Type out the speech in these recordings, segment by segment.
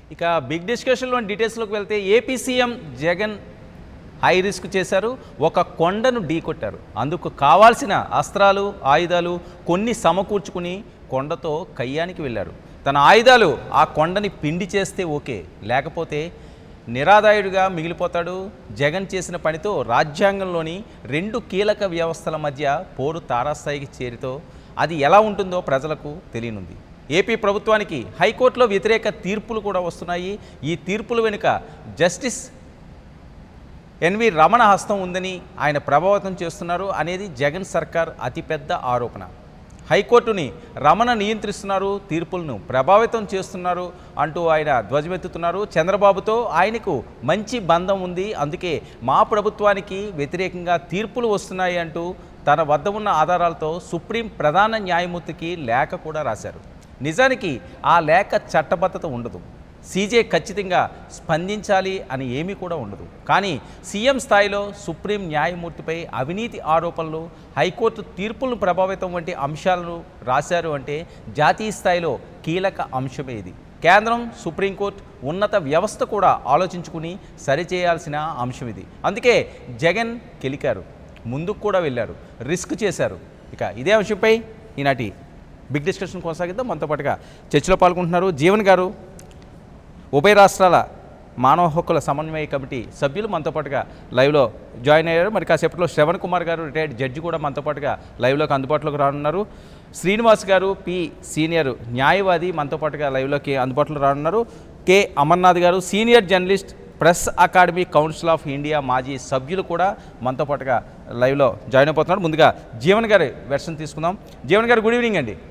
ఇక బిగ్ డిస్కషన్లో డీటెయిల్స్లోకి వెళ్తే AP CM Jagan high risk చేశారు ఒక కొండను ఢీకొట్టారు అందుకు కావాల్సిన అస్త్రాలు ఆయుధాలు కొన్ని సమకూర్చుకుని కొండతో కయ్యానికి వెళ్ళారు తన ఆయుధాలు ఆ కొండని పిండి చేస్తే ఓకే లేకపోతే నిరాదాయుడిగా మిగిలిపోతాడు జగన్ చేసిన పనితో రాజ్యాంగంలోని రెండు కీలక వ్యవస్థల మధ్య పోరు తారాస్థాయికి చేరితో అది ఎలా ఉంటుందో ప్రజలకు తెలియనుంది ఏపీ ప్రభుత్వానికి హైకోర్టులో వ్యతిరేక తీర్పులు కూడా వస్తున్నాయి ఈ తీర్పుల వెనుక జస్టిస్ ఎన్వి రమణ హస్తం ఉందని ఆయన ప్రభావితం చేస్తున్నారు అనేది జగన్ సర్కార్ అతిపెద్ద ఆరోపణ హైకోర్టుని రమణ నియంత్రిస్తున్నారు తీర్పులను ప్రభావితం చేస్తున్నారు అంటూ ఆయన ధ్వజమెత్తుతున్నారు చంద్రబాబుతో ఆయనకు మంచి బంధం ఉంది అందుకే మా ప్రభుత్వానికి వ్యతిరేకంగా తీర్పులు వస్తున్నాయి అంటూ తన వద్ద ఉన్న ఆధారాలతో సుప్రీం ప్రధాన న్యాయమూర్తికి లేఖ కూడా రాశారు నిజానికి ఆ లేఖ చట్టబద్ధత ఉండదు సీజే ఖచ్చితంగా స్పందించాలి అని ఏమీ కూడా ఉండదు కానీ సీఎం స్థాయిలో సుప్రీం న్యాయమూర్తిపై అవినీతి ఆరోపణలు హైకోర్టు తీర్పులను ప్రభావితం వంటి అంశాలను రాశారు అంటే జాతీయ స్థాయిలో కీలక అంశమే ఇది కేంద్రం సుప్రీంకోర్టు ఉన్నత వ్యవస్థ కూడా ఆలోచించుకుని సరిచేయాల్సిన అంశం ఇది అందుకే జగన్ కెలికారు ముందుకు కూడా వెళ్ళారు రిస్క్ చేశారు ఇక ఇదే అంశంపై ఈనాటి బిగ్ డిస్కషన్ కొనసాగిద్దాం మనతో పాటుగా చర్చలో పాల్గొంటున్నారు జీవన్ గారు ఉభయ రాష్ట్రాల మానవ హక్కుల సమన్వయ కమిటీ సభ్యులు మనతో పాటుగా లైవ్లో జాయిన్ అయ్యారు మరి కాసేపట్లో శ్రవణ్ కుమార్ గారు రిటైర్డ్ జడ్జి కూడా మనతో పాటుగా లైవ్లోకి అందుబాటులోకి రానున్నారు శ్రీనివాస్ గారు పి సీనియర్ న్యాయవాది మనతో పాటుగా లైవ్లోకి అందుబాటులో రానున్నారు K Amarnath garu senior journalist press academy council of India మాజీ సభ్యులు కూడా మనతో పాటుగా లైవ్లో జాయిన్ అయిపోతున్నారు ముందుగా జీవన్ గారి వెర్షన్ తీసుకుందాం జీవన్ గారు గుడ్ ఈవినింగ్ అండి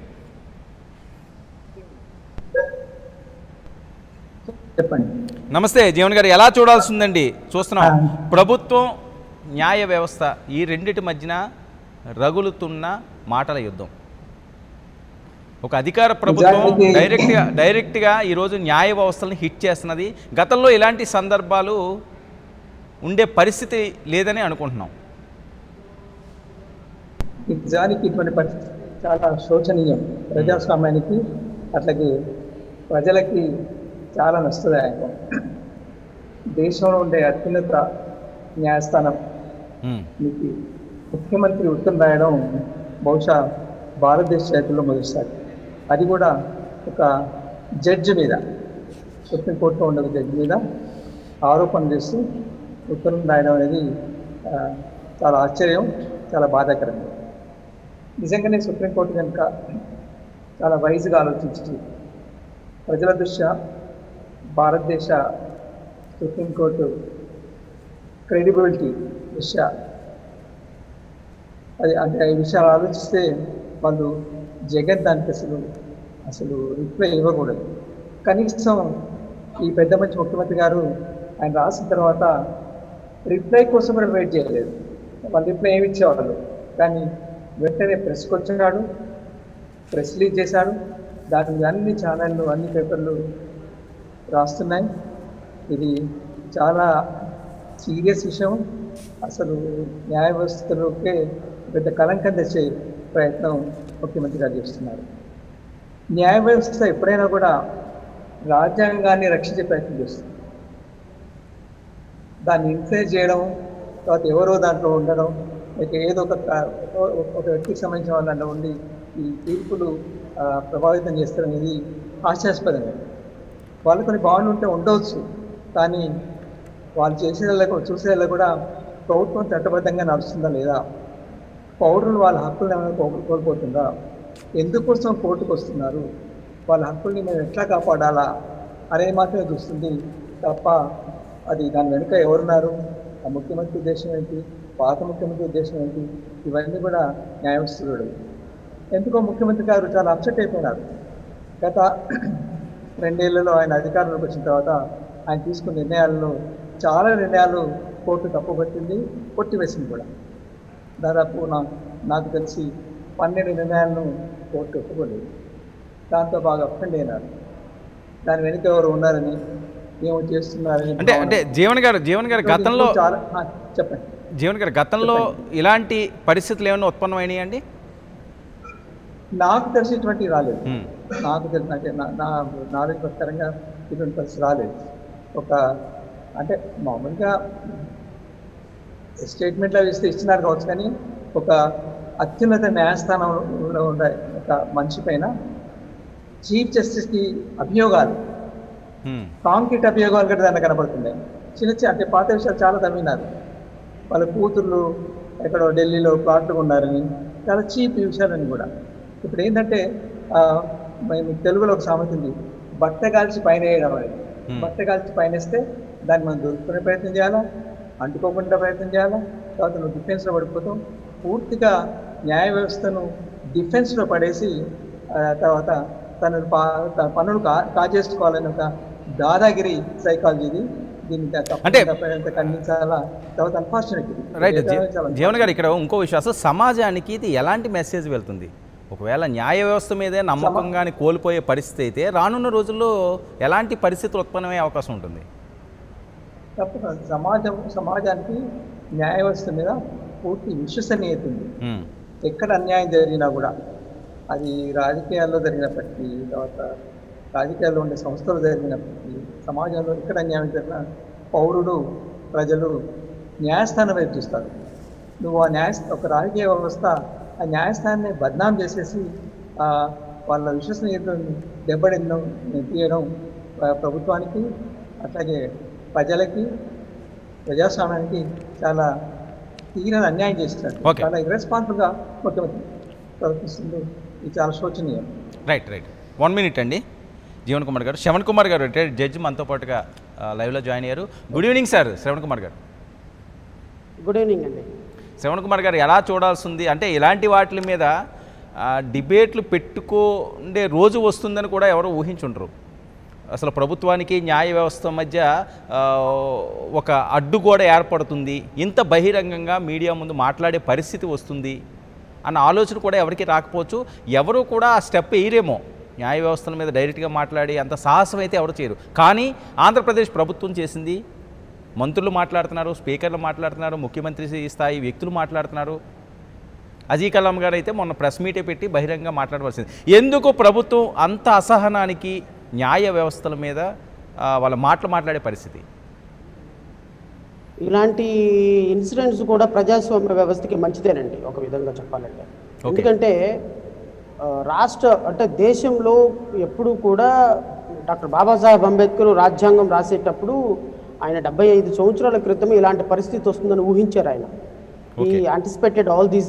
చెప్పండి నమస్తే జీవన్ గారు ఎలా చూడాల్సి ఉందండి చూస్తున్నాం ప్రభుత్వం న్యాయ వ్యవస్థ ఈ రెండిటి మధ్యన రగులుతున్న మాటల యుద్ధం ఒక అధికార ప్రభుత్వం నిజానికి- డైరెక్ట్గా డైరెక్ట్గా ఈరోజు న్యాయ వ్యవస్థలను హిట్ చేస్తున్నది గతంలో ఇలాంటి సందర్భాలు ఉండే పరిస్థితి లేదని అనుకుంటున్నాం నిజానికి ఇటువంటి పరిస్థితి చాలా శోచనీయం ప్రజాస్వామ్యానికి అట్లాగే ప్రజలకి చాలా నష్టదాయకం దేశంలో ఉండే అత్యున్నత న్యాయస్థానం ఉమ్, మీకు ముఖ్యమంత్రి ఉత్తరం రాయడం బహుశా భారతదేశ చరిత్రలో మొదటిసారి అది కూడా ఒక జడ్జి మీద సుప్రీంకోర్టులో ఉండే ఒక జడ్జి మీద ఆరోపణ చేస్తూ ఉత్తరం రాయడం అనేది ఆ, చాలా ఆశ్చర్యం చాలా బాధాకరం నిజంగానే సుప్రీంకోర్టు కనుక చాలా వైజ్గా ఆలోచించి ప్రజల దృష్ట్యా భారతదేశ సుప్రీంకోర్టు క్రెడిబిలిటీ దృష్ట్యా అది అంటే ఈ విషయాలు ఆలోచిస్తే వాళ్ళు జగన్ దానికి అసలు అసలు రిప్లై ఇవ్వకూడదు కనీసం ఈ పెద్ద మంచి ముఖ్యమంత్రి గారు ఆయన రాసిన తర్వాత రిప్లై కోసం కూడా వెయిట్ చేయలేదు వాళ్ళు రిప్లై ఏమి ఇచ్చేవాళ్ళు కానీ వెంటనే ప్రెస్కి వచ్చాడు ప్రెస్ రిలీజ్ చేశాడు దాని మీద అన్ని ఛానళ్ళు అన్ని పేపర్లు రాస్తున్నాయి ఇది చాలా సీరియస్ విషయం అసలు న్యాయ వ్యవస్థలోకే పెద్ద కలంకం తెచ్చే ప్రయత్నం ముఖ్యమంత్రి గారు చేస్తున్నారు న్యాయ వ్యవస్థ ఎప్పుడైనా కూడా రాజ్యాంగాన్ని రక్షించే ప్రయత్నం చేస్తుంది దాన్ని ఇన్ఫ్లుయెన్స్ చేయడం తర్వాత ఎవరో దాంట్లో ఉండడం లేక ఏదో ఒక క- ఒక వ్యక్తికి సంబంధించిన వాళ్ళు దాంట్లో ఉండి ఈ తీర్పులు ఆ, ప్రభావితం చేస్తారనేది హాస్యాస్పదమే వాళ్ళు కొన్ని బాగుండి ఉంటే ఉండవచ్చు కానీ వాళ్ళు చేసేలా చూసేలా కూడా ప్రభుత్వం చట్టబద్ధంగా నడుస్తుందా లేదా పౌరులు వాళ్ళ హక్కులను ఏమైనా కో- కోల్పోతుందా ఎందుకోసం కోర్టుకు వస్తున్నారు వాళ్ళ హక్కుల్ని మేము ఎట్లా కాపాడాలా అనేది మాత్రమే చూస్తుంది తప్ప అది దాని వెనుక ఎవరున్నారు ఆ ముఖ్యమంత్రి ఉద్దేశం ఏంటి పాత ముఖ్యమంత్రి ఉద్దేశం ఏంటి ఇవన్నీ కూడా న్యాయవస్తుడు ఎందుకో ముఖ్యమంత్రి గారు చాలా అప్సెట్ అయిపోయినారు గత రెండేళ్లలో ఆయన అధికారంలోకి వచ్చిన తర్వాత ఆయన తీసుకున్న నిర్ణయాలలో చాలా నిర్ణయాలు కోర్టు తప్పుపట్టింది కొట్టివేసింది కూడా దాదాపు నా నాకు తెలిసి పన్నెండు నిర్ణయాలను కోర్టు ఒప్పుకోలేదు దాంతో బాగా అఫెండ్ అయినారు దాని వెనుక ఎవరు ఉన్నారని ఏమో చేస్తున్నారని అంటే అంటే జీవన్ గారు జీవన్ గారు గతంలో చాలా ఆ, చెప్పండి జీవన్ గారు గతంలో ఇలాంటి పరిస్థితులు ఏమైనా ఉత్పన్నమైనాయి అండి నాకు తెలిసి ఇటువంటి రాలేదు ఉమ్, నాకు తెలిసి అంటే నా- నా నాలెడ్జ్ ప్రకారంగా ఇటువంటి పరిస్థితి రాలేదు ఒక అంటే మామూలుగా స్టేట్మెంట్లో ఇస్తే ఇచ్చినారు కావచ్చు కానీ ఒక అత్యున్నత న్యాయస్థానంలో ఉండే ఒక మనిషి పైన చీఫ్ జస్టిస్కి అభియోగాలు ఉమ్, కాంక్రీట్ అభియోగాలు కూడా దాంట్లో కనబడుతున్నాయి చిన్న చిన్న అంటే పాత విషయాలు చాలా తవ్వినారు వాళ్ళ కూతుర్లు ఎక్కడో ఢిల్లీలో ప్లాట్లు ఉన్నారని చాలా చీప్ విషయాలని కూడా ఇప్పుడు ఏంటంటే ఆ, మేము తెలుగులో ఒక సామెత ఉంది బట్ట కాల్చి పైన వేయడం అనేది Hmm. బట్ట కాల్చి పైన వేస్తే దాన్ని మనం దొరుకుకునే ప్రయత్నం చేయాలా అంటుకోకుండా ప్రయత్నం చేయాలా తర్వాత నువ్వు డిఫెన్స్లో పడిపోతాం పూర్తిగా న్యాయ వ్యవస్థను డిఫెన్స్లో పడేసి ఆ, తర్వాత తన పా- తన పనులు కా కాజేసుకోవాలని ఒక దాదాగిరి సైకాలజీ ఇది దీన్ని అంటే- తప్ప ఖండించాలా తర్వాత అన్ఫార్చునేట్ రైట్ జీ- జీవన్ గారు ఇక్కడ ఇంకో విషయం అసలు సమాజానికి ఇది ఎలాంటి మెసేజ్ వెళ్తుంది ఒకవేళ న్యాయ వ్యవస్థ మీదే నమ్మకంగాని కోల్పోయే పరిస్థితి అయితే రానున్న రోజుల్లో ఎలాంటి పరిస్థితులు ఉత్పన్నమయ్యే అవకాశం ఉంటుంది తప్పకుండా సమాజం సమాజానికి న్యాయ వ్యవస్థ మీద పూర్తి విశ్వసనీయత ఉంది ఉమ్, ఎక్కడ అన్యాయం జరిగినా కూడా అది రాజకీయాల్లో జరిగినప్పటికీ తర్వాత రాజకీయాల్లో ఉండే సంస్థలు జరిగినప్పటికీ సమాజంలో ఎక్కడ అన్యాయం జరిగినా పౌరుడు ప్రజలు న్యాయస్థానం వైపు చూస్తారు నువ్వు ఆ న్యాయ ఒక రాజకీయ వ్యవస్థ ఆ న్యాయస్థానాన్ని బద్నాం చేసేసి ఆ, వాళ్ళ విశ్వసనీయతను దెబ్బడించడం తీయడం ఆ, ప్రభుత్వానికి అట్లాగే ప్రజలకి ప్రజాస్వామ్యానికి చాలా తీరని అన్యాయం చేస్తున్నారు Okay. చాలా ఇర్రెస్పాన్సిబుల్గా ముఖ్యమంత్రి ప్రవర్తిస్తుంది ఇది చాలా శోచనీయం రైట్ రైట్ వన్ మినిట్ అండి జీవన్ కుమార్ గారు శ్రవణ్ కుమార్ గారు రిటైర్డ్ జడ్జి మనతో పాటుగా ఆ, లైవ్లో జాయిన్ అయ్యారు good evening sir Shravan Kumar garu good evening అండి శ్రవణ్ కుమార్ గారు ఎలా చూడాల్సి ఉంది అంటే ఇలాంటి వాటి మీద ఆ, డిబేట్లు పెట్టుకుండే రోజు వస్తుందని కూడా ఎవరు ఊహించుండరు అసలు ప్రభుత్వానికి న్యాయ వ్యవస్థ మధ్య ఆ, ఒక అడ్డుగోడ ఏర్పడుతుంది ఇంత బహిరంగంగా మీడియా ముందు మాట్లాడే పరిస్థితి వస్తుంది అన్న ఆలోచన కూడా ఎవరికి రాకపోవచ్చు ఎవరు కూడా ఆ స్టెప్ వేయరేమో న్యాయ వ్యవస్థల మీద డైరెక్ట్గా మాట్లాడి అంత సాహసం అయితే ఎవరు చేయరు కానీ ఆంధ్రప్రదేశ్ ప్రభుత్వం చేసింది మంత్రులు మాట్లాడుతున్నారు స్పీకర్లు మాట్లాడుతున్నారు ముఖ్యమంత్రి స్థాయి వ్యక్తులు మాట్లాడుతున్నారు అజీ కలాం గారు అయితే మొన్న ప్రెస్ మీటే పెట్టి బహిరంగంగా మాట్లాడవలసింది ఎందుకు ప్రభుత్వం అంత అసహనానికి న్యాయ వ్యవస్థల మీద ఆ, వాళ్ళ మాటలు మాట్లాడే పరిస్థితి ఇలాంటి ఇన్సిడెంట్స్ కూడా ప్రజాస్వామ్య వ్యవస్థకి మంచిదేనండి ఒక విధంగా చెప్పాలంటే ఎందుకంటే ఆ, రాష్ట్ర అంటే దేశంలో ఎప్పుడు కూడా డాక్టర్ బాబాసాహెబ్ అంబేద్కర్ రాజ్యాంగం రాసేటప్పుడు ఆయన డెబ్బై ఐదు సంవత్సరాల క్రితం ఇలాంటి పరిస్థితి వస్తుందని ఊహించారు ఆయన ఈ యాంటిసిపేటెడ్ ఆల్ దీస్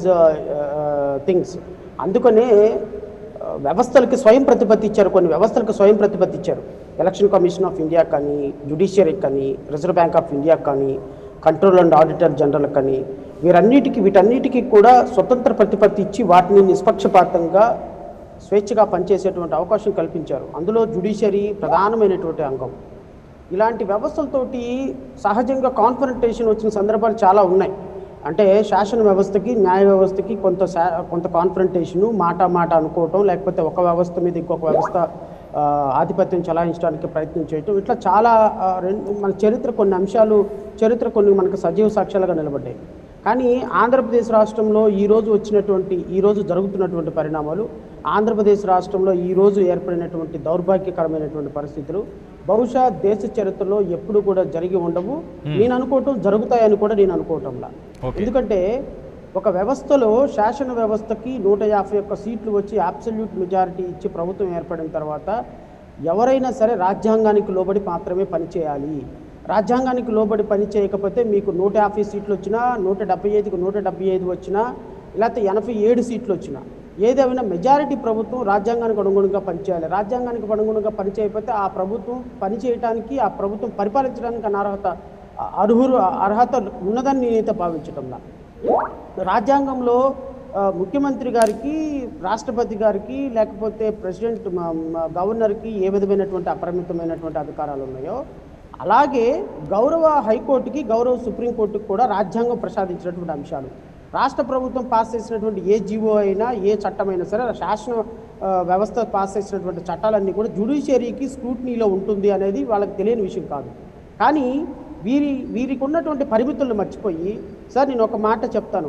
థింగ్స్ అందుకనే ఆ, వ్యవస్థలకి స్వయం ప్రతిపత్తి ఇచ్చారు కొన్ని వ్యవస్థలకు స్వయం ప్రతిపత్తి ఇచ్చారు ఎలక్షన్ కమిషన్ ఆఫ్ ఇండియా కానీ జుడిషియరీ కానీ రిజర్వ్ బ్యాంక్ ఆఫ్ ఇండియా కానీ కంట్రోల్ అండ్ ఆడిటర్ జనరల్ కానీ వీరన్నిటికీ వీటన్నిటికీ కూడా స్వతంత్ర ప్రతిపత్తి ఇచ్చి వాటిని నిష్పక్షపాతంగా స్వేచ్ఛగా పనిచేసేటువంటి అవకాశం కల్పించారు అందులో జుడిషియరీ ప్రధానమైనటువంటి అంగం ఇలాంటి వ్యవస్థలతోటి సహజంగా కాన్ఫరంటేషన్ వచ్చిన సందర్భాలు చాలా ఉన్నాయి అంటే శాసన వ్యవస్థకి న్యాయ వ్యవస్థకి కొంత శా కొంత కాన్ఫరంటేషను మాట మాట అనుకోవటం లేకపోతే ఒక వ్యవస్థ మీద ఇంకొక వ్యవస్థ ఆ, ఆధిపత్యం చలాయించడానికి ప్రయత్నం చేయటం ఇట్లా చాలా ఆ, రెండు మన చరిత్ర కొన్ని అంశాలు చరిత్ర కొన్ని మనకు సజీవ సాక్ష్యాలుగా నిలబడ్డాయి కానీ ఆంధ్రప్రదేశ్ రాష్ట్రంలో ఈ రోజు వచ్చినటువంటి ఈ రోజు జరుగుతున్నటువంటి పరిణామాలు ఆంధ్రప్రదేశ్ రాష్ట్రంలో ఈ రోజు ఏర్పడినటువంటి దౌర్భాగ్యకరమైనటువంటి పరిస్థితులు బహుశా దేశ చరిత్రలో ఎప్పుడు కూడా జరిగి ఉండవు నేను అనుకోవటం జరుగుతాయని కూడా నేను అనుకోవటంలా Okay. ఎందుకంటే ఒక వ్యవస్థలో శాసన వ్యవస్థకి నూట యాభై ఒక్క సీట్లు వచ్చి అబ్సల్యూట్ మెజారిటీ ఇచ్చి ప్రభుత్వం ఏర్పడిన తర్వాత ఎవరైనా సరే రాజ్యాంగానికి లోబడి మాత్రమే పనిచేయాలి రాజ్యాంగానికి లోబడి పని చేయకపోతే మీకు నూట యాభై సీట్లు వచ్చినా నూట డెబ్బై ఐదుకు నూట డెబ్బై ఐదు వచ్చినా లేకపోతే ఎనభై ఏడు సీట్లు వచ్చినా ఏదేమైనా మెజారిటీ ప్రభుత్వం రాజ్యాంగానికి అనుగుణంగా పనిచేయాలి రాజ్యాంగానికి అనుగుణంగా పనిచేయకపోతే ఆ ప్రభుత్వం పనిచేయడానికి ఆ ప్రభుత్వం పరిపాలించడానికి అనర్హత అర్హులు అర్హత ఉన్నదని నేనైతే భావించటంలా రాజ్యాంగంలో ఆ, ముఖ్యమంత్రి గారికి రాష్ట్రపతి గారికి లేకపోతే ప్రెసిడెంట్ మ- మ- గవర్నర్కి ఏ విధమైనటువంటి అపరిమితమైనటువంటి అధికారాలు ఉన్నాయో అలాగే గౌరవ హైకోర్టుకి గౌరవ సుప్రీంకోర్టుకి కూడా రాజ్యాంగం ప్రసాదించినటువంటి అంశాలు రాష్ట్ర ప్రభుత్వం పాస్ చేసినటువంటి ఏ జీవో అయినా ఏ చట్టమైనా సరే శాసన ఆ, వ్యవస్థ పాస్ చేసినటువంటి చట్టాలన్నీ కూడా జుడిషియరీకి స్క్రూటనీలో ఉంటుంది అనేది వాళ్ళకి తెలియని విషయం కాదు కానీ వీరి వీరికి ఉన్నటువంటి పరిమితులను మర్చిపోయి సార్ నేను ఒక మాట చెప్తాను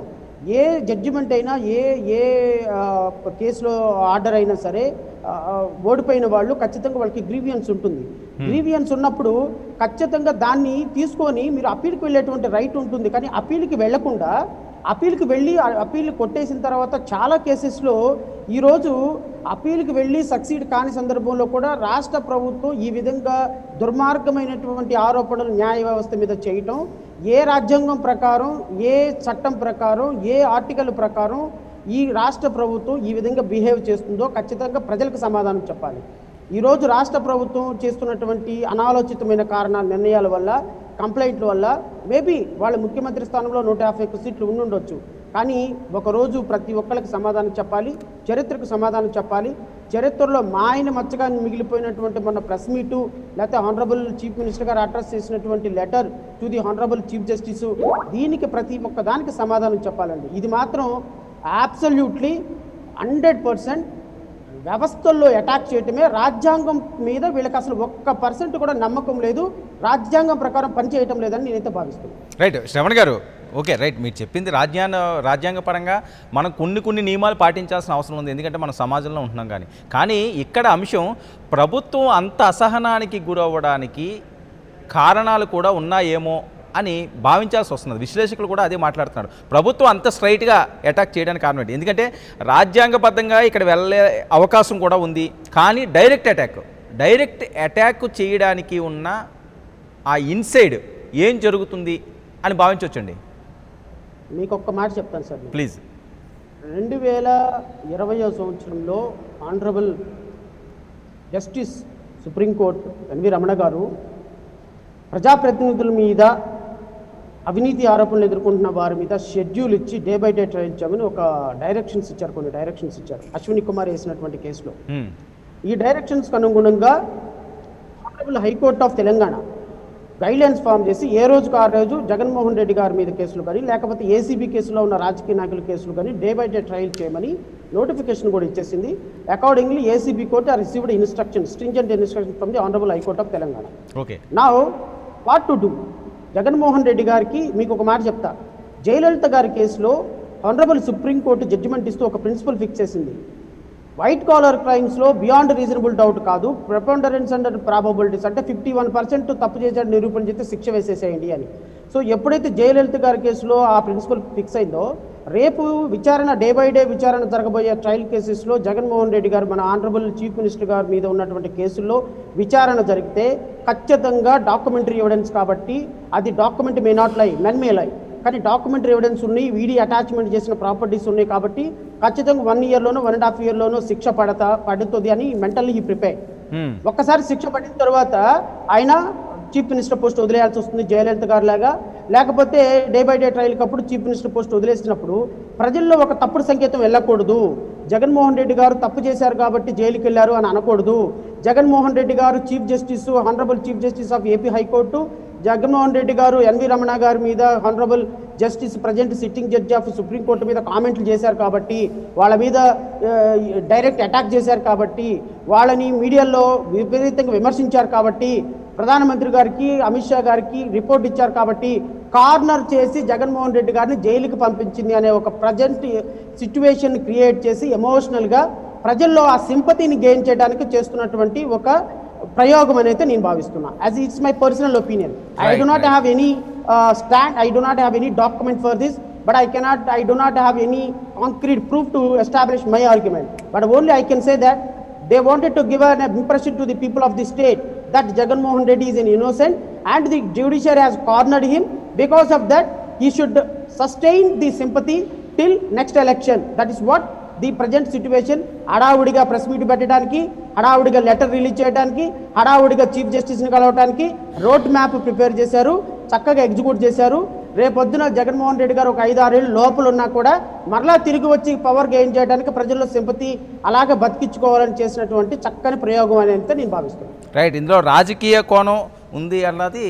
ఏ జడ్జిమెంట్ అయినా ఏ ఏ ఆ, కేసులో ఆర్డర్ అయినా సరే ఆ, ఆ, ఓడిపోయిన వాళ్ళు ఖచ్చితంగా వాళ్ళకి గ్రీవియన్స్ ఉంటుంది గ్రీవియన్స్ ఉన్నప్పుడు ఖచ్చితంగా దాన్ని తీసుకొని మీరు అప్పీల్కి వెళ్ళేటువంటి రైట్ ఉంటుంది కానీ అప్పీల్కి వెళ్లకుండా అప్పీల్కి వెళ్ళి ఆ అప్పీల్ కొట్టేసిన తర్వాత చాలా కేసెస్లో ఈరోజు అప్పీల్కి వెళ్ళి సక్సీడ్ కాని సందర్భంలో కూడా రాష్ట్ర ప్రభుత్వం ఈ విధంగా దుర్మార్గమైనటువంటి ఆరోపణలు న్యాయ వ్యవస్థ మీద చేయటం ఏ రాజ్యాంగం ప్రకారం ఏ చట్టం ప్రకారం ఏ ఆర్టికల్ ప్రకారం ఈ రాష్ట్ర ప్రభుత్వం ఈ విధంగా బిహేవ్ చేస్తుందో ఖచ్చితంగా ప్రజలకు సమాధానం చెప్పాలి ఈరోజు రాష్ట్ర ప్రభుత్వం చేస్తున్నటువంటి అనాలోచితమైన కారణాల నిర్ణయాల వల్ల కంప్లైంట్ల వల్ల మేబీ వాళ్ళ ముఖ్యమంత్రి స్థానంలో నూట యాభై ఒక్క సీట్లు ఉండుండొచ్చు కానీ ఒకరోజు ప్రతి ఒక్కరికి సమాధానం చెప్పాలి చరిత్రకు సమాధానం చెప్పాలి చరిత్రలో మా ఆయన మచ్చగా మిగిలిపోయినటువంటి మన ప్రెస్ మీటు లేకపోతే honourable chief minister garu address చేసినటువంటి letter to the honourable chief justice దీనికి ప్రతి ఒక్క దానికి సమాధానం చెప్పాలండి ఇది మాత్రం అబ్సల్యూట్లీ హండ్రెడ్ పర్సెంట్ వ్యవస్థల్లో అటాక్ చేయటమే రాజ్యాంగం మీద వీళ్ళకి అసలు ఒక్క పర్సెంట్ కూడా నమ్మకం లేదు రాజ్యాంగం ప్రకారం పనిచేయటం లేదని నేనైతే భావిస్తున్నాను రైట్ శ్రవణ్ గారు ఓకే రైట్ మీరు చెప్పింది రాజ్యాంగ రాజ్యాంగపరంగా మనం కొన్ని కొన్ని నియమాలు పాటించాల్సిన అవసరం ఉంది ఎందుకంటే మనం సమాజంలో ఉంటున్నాం కానీ కానీ ఇక్కడ అంశం ప్రభుత్వం అంత అసహనానికి గురవ్వడానికి కారణాలు కూడా ఉన్నాయేమో అని భావించాల్సి వస్తుంది విశ్లేషకులు కూడా అదే మాట్లాడుతున్నారు ప్రభుత్వం అంత స్ట్రైట్గా అటాక్ చేయడానికి కారణం ఏంటి ఎందుకంటే రాజ్యాంగబద్ధంగా ఇక్కడ వెళ్ళే అవకాశం కూడా ఉంది కానీ డైరెక్ట్ అటాక్ డైరెక్ట్ అటాక్ చేయడానికి ఉన్న ఆ ఇన్సైడ్ ఏం జరుగుతుంది అని భావించవచ్చండి మీకు ఒక్క మాట చెప్తాను సార్ నేను. ప్లీజ్ రెండు వేల ఇరవయో సంవత్సరంలో honourable justice supreme court NV Ramana garu ప్రజాప్రతినిధుల మీద అవినీతి ఆరోపణలు ఎదుర్కొంటున్న వారి మీద షెడ్యూల్ ఇచ్చి డే బై డే ట్రయల్ చేయమని ఒక డైరెక్షన్స్ ఇచ్చారు కొన్ని డైరెక్షన్స్ ఇచ్చారు అశ్విని కుమార్ వేసినటువంటి కేసులో మ్మ్. ఈ డైరెక్షన్స్కి అనుగుణంగా honourable high court of Telangana guidelines form చేసి ఏ రోజుకు ఆ రోజు జగన్మోహన్ రెడ్డి గారి మీద కేసులు కానీ లేకపోతే ఏసీబీ కేసులో ఉన్న రాజకీయ నాయకుల కేసులు కానీ డే బై డే ట్రయల్ చేయమని నోటిఫికేషన్ కూడా ఇచ్చేసింది accordingly ACB court uh received instruction stringent instruction from the honourable high court of Telangana okay నా what to do Jaganmohan Reddy గారికి మీకు ఒక మాట చెప్తా జయలలిత గారి కేసులో ఆనరబుల్ సుప్రీంకోర్టు జడ్జిమెంట్ ఇస్తూ ఒక ప్రిన్సిపల్ ఫిక్స్ చేసింది వైట్ కాలర్ క్రైమ్స్లో బియాండ్ రీజనబుల్ డౌట్ కాదు ప్రిపండరెన్స్ అండ్ ప్రాబబిలిటీస్ అంటే ఫిఫ్టీ వన్ పర్సెంట్ తప్పు చేశాడు నిరూపణ చేస్తే శిక్ష వేసేసేయండి అని సో ఎప్పుడైతే జయలలిత గారి కేసులో ఆ ప్రిన్సిపల్ ఫిక్స్ అయిందో రేపు విచారణ డే బై డే విచారణ జరగబోయే ట్రయల్ కేసెస్లో జగన్మోహన్ రెడ్డి గారు మన ఆనరబుల్ చీఫ్ మినిస్టర్ గారి మీద ఉన్నటువంటి కేసుల్లో విచారణ జరిగితే ఖచ్చితంగా డాక్యుమెంటరీ ఎవిడెన్స్ కాబట్టి అది document may not lie men may lie కానీ డాక్యుమెంటరీ ఎవిడెన్స్ ఉన్నాయి వీడి అటాచ్మెంట్ చేసిన ప్రాపర్టీస్ ఉన్నాయి కాబట్టి ఖచ్చితంగా వన్ ఇయర్లోనో వన్ అండ్ హాఫ్ ఇయర్లోనో శిక్ష పడతా పడుతుంది అని మెంటల్లీ ఈ ప్రిపేర్ మ్మ్. ఒక్కసారి శిక్ష పడిన తర్వాత ఆయన చీఫ్ మినిస్టర్ పోస్ట్ వదిలేయాల్సి వస్తుంది జయలలిత గారు లాగా లేకపోతే డే బై డే ట్రయల్కి అప్పుడు చీఫ్ మినిస్టర్ పోస్ట్ వదిలేసినప్పుడు ప్రజల్లో ఒక తప్పుడు సంకేతం వెళ్ళకూడదు జగన్మోహన్ రెడ్డి గారు తప్పు చేశారు కాబట్టి జైలుకి వెళ్ళారు అని అనకూడదు Jaganmohan Reddy garu chief justice honourable chief justice of AP high court Jaganmohan Reddy garu NV Ramana గారి మీద honourable justice present sitting judge of supreme court మీద కామెంట్లు చేశారు కాబట్టి వాళ్ళ మీద డైరెక్ట్ అటాక్ చేశారు కాబట్టి వాళ్ళని మీడియాలో విపరీతంగా విమర్శించారు కాబట్టి ప్రధానమంత్రి గారికి అమిత్ షా గారికి రిపోర్ట్ ఇచ్చారు కాబట్టి కార్నర్ చేసి జగన్మోహన్ రెడ్డి గారిని జైలుకి పంపించింది అనే ఒక ప్రజెంట్ సిచ్యువేషన్ క్రియేట్ చేసి ఎమోషనల్గా ప్రజల్లో ఆ సింపతిని గెయిన్ చేయడానికి చేస్తున్నటువంటి ఒక ప్రయోగం అని అయితే నేను భావిస్తున్నా as it's my personal opinion I Right, do not right. Have any stand I do not have any document for this but I cannot, I do not have any concrete proof to establish my argument. But only I can say that they wanted to give an impression to the people of the state that Jagan Mohan Reddy is an innocent and the judiciary has cornered him. Because of that, he should sustain the sympathy till next election. That is what the present situation హడావుడిగా press meet పెట్టడానికి హడావుడిగా letter release చేయడానికి హడావుడిగా chief జస్టిస్ని కలవడానికి road map prepare చేశారు చక్కగా execute చేశారు రేపొద్దున జగన్మోహన్ రెడ్డి గారు ఒక ఐదు ఆరేళ్ళు లోపల ఉన్నా కూడా మరలా తిరిగి వచ్చి పవర్ గెయిన్ చేయడానికి ప్రజల్లో సింపతి అలాగే బతికించుకోవాలని చేసినటువంటి చక్కని ప్రయోగం అని అయితే నేను భావిస్తున్నాను రైట్ ఇందులో రాజకీయ కోణం ఉంది అన్నది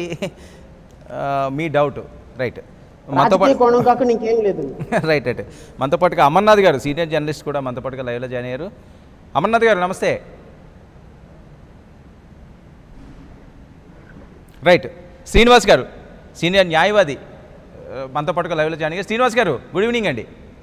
ఆ, మీ డౌట్ రైట్ మనతో రాజకీయ పాటు కోణం కాకుండా ఇంకేం లేదు రైట్ రైట్ మనతో పాటుగా అమర్నాథ్ గారు సీనియర్ జర్నలిస్ట్ కూడా మనతో పాటుగా లైవ్లో జాయిన్ అయ్యారు అమర్నాథ్ గారు నమస్తే రైట్ శ్రీనివాస్ గారు సీనియర్ న్యాయవాది ఆ, మనతో పాటుగా లైవ్లో జాయిన్ అయ్యారు శ్రీనివాస్ గారు గుడ్ ఈవినింగ్ అండి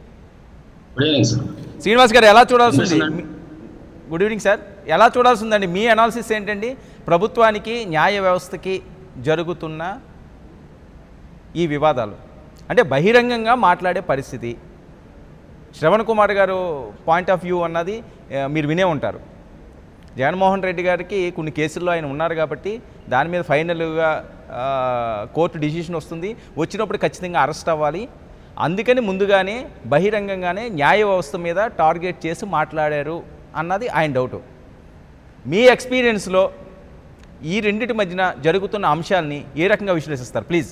good evening sir Srinivas garu ఎలా చూడాల్సి ఉంది వినిపిస్తుందండి. మీ- గుడ్ ఈవినింగ్ సార్ ఎలా చూడాల్సి ఉందండి మీ అనాలిసిస్ ఏంటండి ప్రభుత్వానికి న్యాయ వ్యవస్థకి జరుగుతున్న ఈ వివాదాలు అంటే బహిరంగంగా మాట్లాడే పరిస్థితి శ్రవణ్ కుమార్ గారు పాయింట్ ఆఫ్ వ్యూ అన్నది ఆ, మీరు వినే ఉంటారు జగన్మోహన్ రెడ్డి గారికి కొన్ని కేసుల్లో ఆయన ఉన్నారు కాబట్టి దాని మీద ఫైనల్గా ఆ, కోర్టు డిసిషన్ వస్తుంది వచ్చినప్పుడు ఖచ్చితంగా అరెస్ట్ అవ్వాలి అందుకని ముందుగానే బహిరంగంగానే న్యాయ వ్యవస్థ మీద టార్గెట్ చేసి మాట్లాడారు అన్నది ఆయన డౌట్ మీ ఎక్స్పీరియన్స్లో ఈ రెండిటి మధ్యన జరుగుతున్న అంశాలని ఏ రకంగా విశ్లేషిస్తారు ప్లీజ్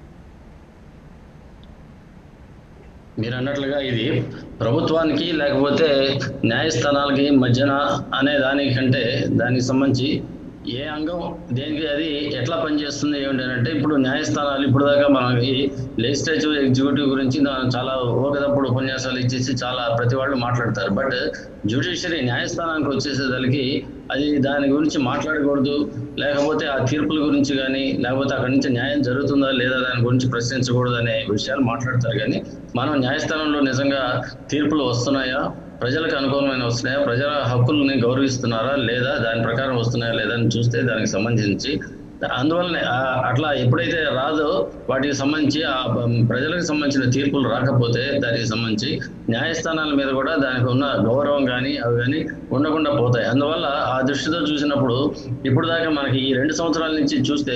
మీరు అన్నట్లుగా ఇది ప్రభుత్వానికి లేకపోతే న్యాయస్థానాలకి మధ్యన అనే దానికంటే దానికి సంబంధించి ఏ అంగం దేనికి అది ఎట్లా పనిచేస్తుంది ఏమిటి అని అంటే ఇప్పుడు న్యాయస్థానాలు ఇప్పుడు దాకా మనకి లెజిస్లేటివ్ ఎగ్జిక్యూటివ్ గురించి దా- చాలా ఓకదప్పుడు ఉపన్యాసాలు ఇచ్చేసి చాలా ప్రతి వాళ్ళు మాట్లాడతారు బట్ జ్యుడిషియరీ న్యాయస్థానానికి వచ్చేసేదానికి అది దాని గురించి మాట్లాడకూడదు లేకపోతే ఆ తీర్పుల గురించి కానీ లేకపోతే అక్కడి నుంచి న్యాయం జరుగుతుందా లేదా దాని గురించి ప్రశ్నించకూడదు అనే విషయాలు మాట్లాడతారు కానీ మనం న్యాయస్థానంలో నిజంగా తీర్పులు వస్తున్నాయా ప్రజలకు అనుకూలమైన వస్తున్నాయా ప్రజల హక్కుల్ని గౌరవిస్తున్నారా లేదా దాని ప్రకారం వస్తున్నాయా లేదా అని చూస్తే దానికి సంబంధించి అందువల్లనే ఆ అట్లా ఎప్పుడైతే రాదో వాటికి సంబంధించి ఆ బ- ప్రజలకు సంబంధించిన తీర్పులు రాకపోతే దానికి సంబంధించి న్యాయస్థానాల మీద కూడా దానికి ఉన్న గౌరవం కానీ అవి కానీ ఉండకుండా పోతాయి అందువల్ల ఆ దృష్టితో చూసినప్పుడు ఇప్పుడు దాకా మనకి ఈ రెండు సంవత్సరాల నుంచి చూస్తే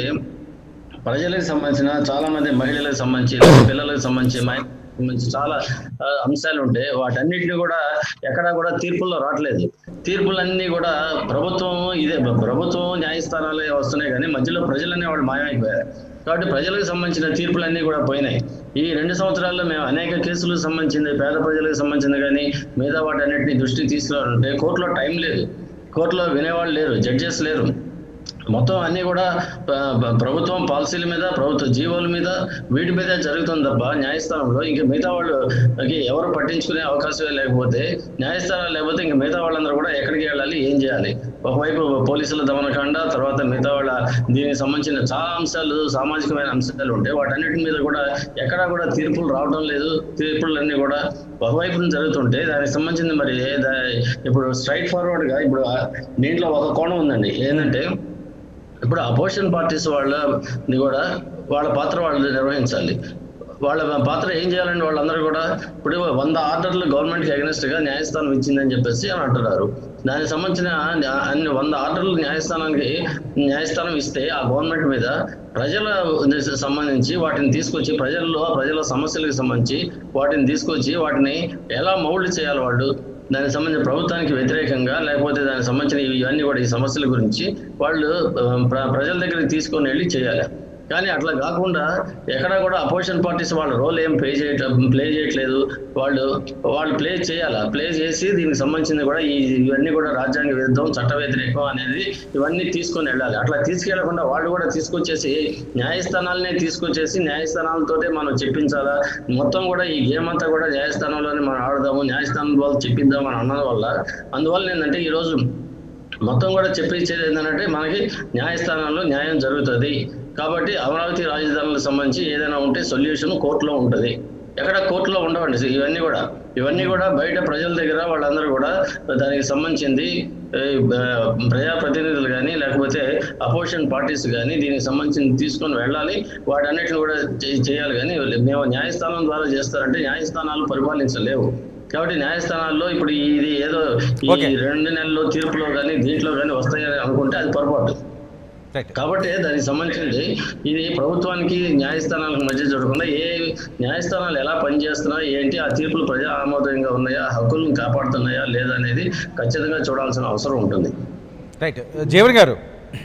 ప్రజలకు సంబంధించిన చాలా మంది మహిళలకు సంబంధించి పిల్లలకు సంబంధించి మహి- సంబంధించి చాలా ఆ, అంశాలు ఉంటే వాటన్నిటిని కూడా ఎక్కడా కూడా తీర్పుల్లో రావట్లేదు తీర్పులన్నీ కూడా ప్రభుత్వం ఇదే ప్రభుత్వం న్యాయస్థానాలే వస్తున్నాయి కానీ మధ్యలో ప్రజలనే వాళ్ళు మాయమైపోయారు కాబట్టి ప్రజలకు సంబంధించిన తీర్పులన్నీ కూడా పోయినాయి ఈ రెండు సంవత్సరాల్లో మేము అనేక కేసులకు సంబంధించింది పేద ప్రజలకు సంబంధించింది కానీ మిగతా వాటన్నిటిని దృష్టికి తీసుకురావాలంటే కోర్టులో టైం లేదు కోర్టులో వినేవాళ్ళు లేరు జడ్జెస్ లేరు మొత్తం అన్ని కూడా ప- ప- ప్రభుత్వం పాలసీల మీద ప్రభుత్వ జీవోల మీద వీటి మీద జరుగుతుంది తప్ప న్యాయస్థానంలో ఇంక మిగతా వాళ్ళు కి ఎవరు పట్టించుకునే అవకాశమే లేకపోతే న్యాయస్థానాలు లేకపోతే ఇంక మిగతా వాళ్ళందరూ కూడా ఎక్కడికి వెళ్ళాలి ఏం చేయాలి ఒకవైపు పోలీసుల దమనకాండ తర్వాత మిగతా వాళ్ళ దీనికి సంబంధించిన చాలా అంశాలు సామాజికమైన అంశాలు ఉంటాయి వాటన్నిటి మీద కూడా ఎక్కడా కూడా తీర్పులు రావడం లేదు తీర్పులన్నీ కూడా ఒకవైపు నుంచి జరుగుతుంటే దానికి సంబంధించింది మరి దా- ఇప్పుడు స్ట్రైట్ ఫార్వర్డ్ గా ఇప్పుడు ఆ దీంట్లో ఒక కోణం ఉందండి ఏంటంటే ఇప్పుడు అపోజిషన్ పార్టీస్ వాళ్ళని కూడా వాళ్ళ పాత్ర వాళ్ళు నిర్వహించాలి వాళ్ళ పాత్ర ఏం చేయాలండి వాళ్ళందరూ కూడా ఇప్పుడు వంద ఆర్డర్లు గవర్నమెంట్కి అగెనిస్ట్ గా న్యాయస్థానం ఇచ్చిందని చెప్పేసి అని అంటున్నారు దానికి సంబంధించిన న్యా- అన్ని వంద ఆర్డర్లు న్యాయస్థానానికి న్యాయస్థానం ఇస్తే ఆ గవర్నమెంట్ మీద ప్రజల సంబంధించి వాటిని తీసుకొచ్చి ప్రజల్లో ప్రజల సమస్యలకు సంబంధించి వాటిని తీసుకొచ్చి వాటిని ఎలా మౌల్డ్ చేయాలి వాళ్ళు దానికి సంబంధించిన ప్రభుత్వానికి వ్యతిరేకంగా లేకపోతే దానికి సంబంధించిన ఇవన్నీ కూడా ఈ సమస్యల గురించి వాళ్ళు ఆ, ప్ర- ప్రజల దగ్గరికి తీసుకొని వెళ్ళి చేయాలి కానీ అట్లా కాకుండా ఎక్కడా కూడా అపోజిషన్ పార్టీస్ వాళ్ళ రోల్ ఏం ప్లే చేయటం ప్లే చేయట్లేదు వాళ్ళు వాళ్ళు ప్లే చేయాలా ప్లే చేసి దీనికి సంబంధించింది కూడా ఈ ఇవన్నీ కూడా రాజ్యాంగ విరుద్ధం చట్ట వ్యతిరేకం అనేది ఇవన్నీ తీసుకొని వెళ్ళాలి అట్లా తీసుకెళ్లకుండా వాళ్ళు కూడా తీసుకొచ్చేసి న్యాయస్థానాలనే తీసుకొచ్చేసి న్యాయస్థానాలతోటే మనం చెప్పించాలా మొత్తం కూడా ఈ గేమ్ అంతా కూడా న్యాయస్థానంలోనే మనం ఆడదాము న్యాయస్థానం వాళ్ళు చెప్పిద్దాం అని అన్నది వల్ల అందువల్ల ఏంటంటే ఈ రోజు మొత్తం కూడా చెప్పించేది ఏంటంటే మనకి న్యాయస్థానాల్లో న్యాయం జరుగుతుంది కాబట్టి అమరావతి రాజధానులకు సంబంధించి ఏదైనా ఉంటే సొల్యూషన్ కోర్టులో ఉంటుంది ఎక్కడ కోర్టులో ఉండవండి ఇవన్నీ కూడా ఇవన్నీ కూడా బయట ప్రజల దగ్గర వాళ్ళందరూ కూడా దానికి సంబంధించింది ఏ, బ- ప్రజాప్రతినిధులు కానీ లేకపోతే అపోజిషన్ పార్టీస్ కానీ దీనికి సంబంధించి తీసుకొని వెళ్ళాలి వాటన్నిటిని కూడా చే- చేయాలి కానీ మేము న్యాయస్థానం ద్వారా చేస్తారంటే న్యాయస్థానాలు పరిపాలించలేవు కాబట్టి న్యాయస్థానాల్లో ఇప్పుడు ఇది ఏదో ఈ Okay. రెండు నెలల్లో తీర్పులో కానీ దీంట్లో కానీ వస్తాయని అనుకుంటే అది పొరపాటు రైట్ కాబట్టి దానికి సంబంధించింది ఇది ప్రభుత్వానికి న్యాయస్థానాలకు మధ్య జరగకుండా ఏ న్యాయస్థానాలు ఎలా పనిచేస్తున్నాయి ఏంటి ఆ తీర్పులు ప్రజా ఆమోదంగా ఉన్నాయా హక్కులను కాపాడుతున్నాయా లేదా అనేది ఖచ్చితంగా చూడాల్సిన అవసరం ఉంటుంది రైట్ జీవన్ గారు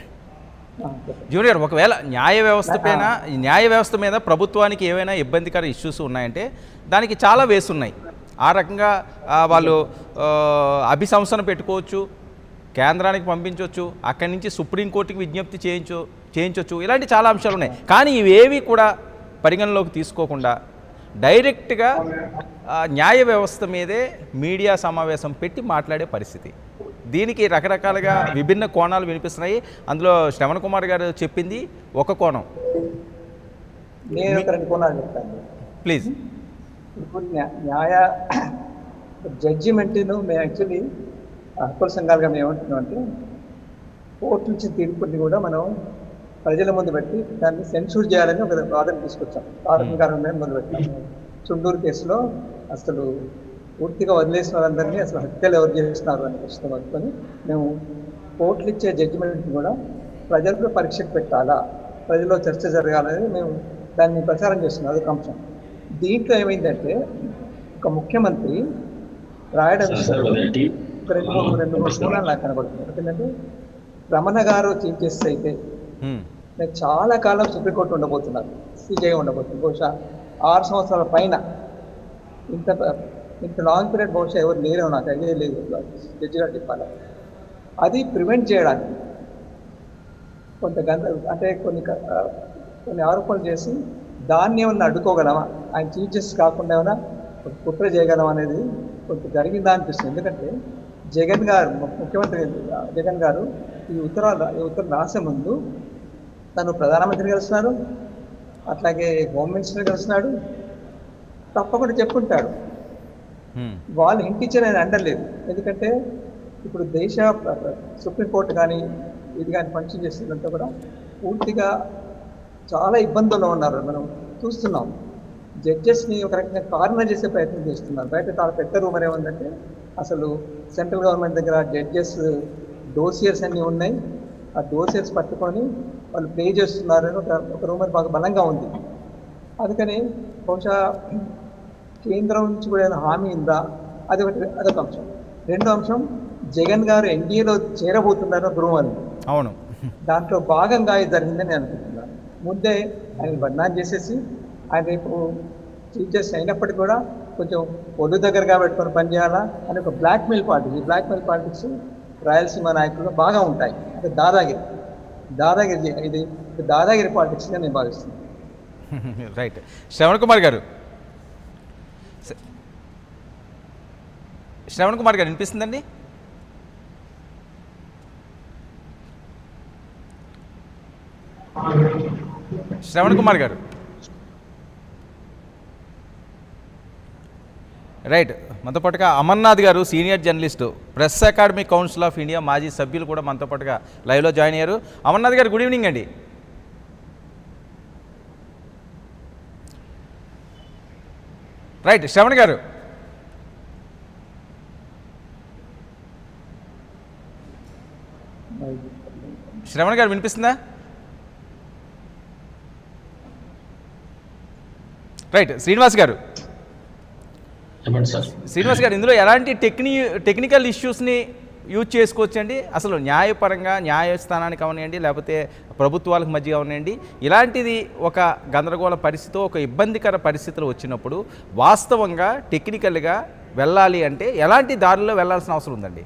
ఆ, చెప్పండి. జీవన్ గారు ఒకవేళ న్యాయ వ్యవస్థ పైన ఈ న్యాయ వ్యవస్థ మీద ప్రభుత్వానికి ఏవైనా ఇబ్బందికర ఇష్యూస్ ఉన్నాయంటే దానికి చాలా వేస్ ఉన్నాయి ఆ రకంగా ఆ, వాళ్ళు ఆ, అభిశంసన పెట్టుకోవచ్చు కేంద్రానికి పంపించవచ్చు అక్కడి నుంచి సుప్రీంకోర్టుకి విజ్ఞప్తి చేయించు చేయించవచ్చు ఇలాంటి చాలా అంశాలు ఉన్నాయి కానీ ఇవేవి కూడా పరిగణలోకి తీసుకోకుండా డైరెక్ట్గా ఆ, న్యాయ వ్యవస్థ మీదే మీడియా సమావేశం పెట్టి మాట్లాడే పరిస్థితి దీనికి రకరకాలుగా విభిన్న కోణాలు వినిపిస్తున్నాయి అందులో శ్రవణ్ కుమార్ గారు చెప్పింది ఒక కోణం నేను ఒక రెండు కోణాలు చెప్తాను ప్లీజ్ ఇప్పుడు న్యా- న్యాయ జడ్జిమెంట్ను మేము యాక్చువల్లీ హక్కుల సంఘాలుగా మేము ఏమంటున్నాం అంటే కోర్టు నుంచి తీర్పుని కూడా మనం ప్రజల ముందు పెట్టి దాన్ని సెన్సూర్ చేయాలని ఒక వాదన తీసుకొచ్చాం తారక గారు మేము ముందు పెట్టాం చుండూరు కేసులో అసలు పూర్తిగా వదిలేసిన వాళ్ళందరినీ అసలు హత్యలు ఎవరు చేస్తున్నారు అనే ప్రశ్న పట్టుకొని మేము కోర్టులు ఇచ్చే జడ్జిమెంట్ కూడా ప్రజలకు పరీక్షకు పెట్టాలా ప్రజల్లో చర్చ జరగాలని మేము దాన్ని ప్రచారం చేస్తున్నాం అదొక అంశం దీంట్లో ఏమైందంటే ఒక ముఖ్యమంత్రి రాయడం సార్, సార్, విషయంలో కొద్దిగా టీ- ఒక రెండు మూడు రెండు మూడు కోణాలు నాకు కనబడుతుంది ఎందుకంటే రమణ గారు చీఫ్ జస్టిస్ అయితే హ్మ్. నేను చాలా కాలం సుప్రీంకోర్టు ఉండబోతున్నారు సిజే ఉండబోతుంది బహుశా ఆరు సంవత్సరాల పైన ఇంత ఇంత లాంగ్ పీరియడ్ బహుశా ఎవరు లేరు నాకు ఐడియా లేదు జడ్జిగా చెప్పాలి అది ప్రివెంట్ చేయడానికి కొంత గంద అంటే కొన్ని క- ఆ, కొన్ని ఆరోపణలు చేసి దాన్ని ఏమన్నా అడ్డుకోగలమా ఆయన చీఫ్ జస్టిస్ కాకుండా ఏమైనా ఒక కుట్ర చేయగలమా అనేది కొంత జరిగిందా అనిపిస్తుంది ఎందుకంటే జగన్ గారు ము- ముఖ్యమంత్రి జగన్ గారు ఈ ఉత్తరాలు ఈ ఉత్తరం రాసే ముందు తను ప్రధానమంత్రి కలుస్తున్నారు అట్లాగే హోమ్ మినిస్టర్ కలుస్తున్నాడు తప్పకుండా చెప్పుంటాడు హ్మ్. వాళ్ళు ఇంటిచ్చిన ఆయన అండలేదు ఎందుకంటే ఇప్పుడు దేశ ప్ర- ప్ర- సుప్రీంకోర్టు కానీ ఇది కానీ ఫంక్షన్ చేస్తుందంతా కూడా పూర్తిగా చాలా ఇబ్బందుల్లో ఉన్నారు మనం చూస్తున్నాం జడ్జెస్ని ఒక రకంగా కార్నర్ చేసే ప్రయత్నం చేస్తున్నారు బయట చాలా పెద్ద రూమర్ ఏముందంటే అసలు సెంట్రల్ గవర్నమెంట్ దగ్గర జడ్జెస్ డోసియర్స్ అన్నీ ఉన్నాయి ఆ డోసియర్స్ పట్టుకొని వాళ్ళు ప్లే చేస్తున్నారని ఒక ఒక రూమర్ బాగా బలంగా ఉంది అందుకని బహుశా కేంద్రం నుంచి కూడా ఏదైనా హామీ ఉందా అది ఒకటి అదొక అంశం రెండో అంశం జగన్ గారు ఎన్డీఏలో చేరబోతున్నారు రూమర్ అవును దాంట్లో భాగంగా ఇది జరిగిందని నేను అనుకుంటున్నాను ముందే ఆయన బదనాం చేసేసి ఆయన రేపు చీఫ్ జస్టిస్ అయినప్పటికీ కూడా కొంచెం ఒళ్ళు దగ్గరగా పెట్టుకొని పనిచేయాలా అని ఒక బ్లాక్మెయిల్ పాలిటిక్స్ ఈ బ్లాక్మెయిల్ పాలిటిక్స్ రాయలసీమ నాయకుల్లో బాగా ఉంటాయి అంటే దాదాగిరి దాదాగిరి చే- ఇది దాదాగిరి పాలిటిక్స్గా నేను భావిస్తున్నాను రైట్ శ్రవణ్ కుమార్ గారు శ- శ్రవణ్ కుమార్ గారు వినిపిస్తుందండి శ్రవణ్ కుమార్ గారు రైట్ మనతో పాటుగా Amarnath garu senior journalist press academy council of India మాజీ సభ్యులు కూడా మనతో పాటుగా లైవ్లో జాయిన్ అయ్యారు అమర్నాథ్ గారు గుడ్ ఈవినింగ్ అండి రైట్ శ్రవణ్ గారు శ్రవణ్ గారు వినిపిస్తుందా రైట్ శ్రీనివాస్ గారు చెప్పండి సార్ శ్రీనివాస్ గారు ఇందులో ఎలాంటి టెక్ని టెక్నికల్ ఇష్యూస్ని యూజ్ చేసుకోవచ్చండి అసలు న్యాయపరంగా న్యాయస్థానానికి అవనివ్వండి లేకపోతే ప్రభుత్వాలకు మధ్య అవనివ్వండి ఇలాంటిది ఒక గందరగోళ పరిస్థితి ఒక ఇబ్బందికర పరిస్థితులు వచ్చినప్పుడు వాస్తవంగా టెక్నికల్గా వెళ్ళాలి అంటే ఎలాంటి దారిలో వెళ్ళాల్సిన అవసరం ఉందండి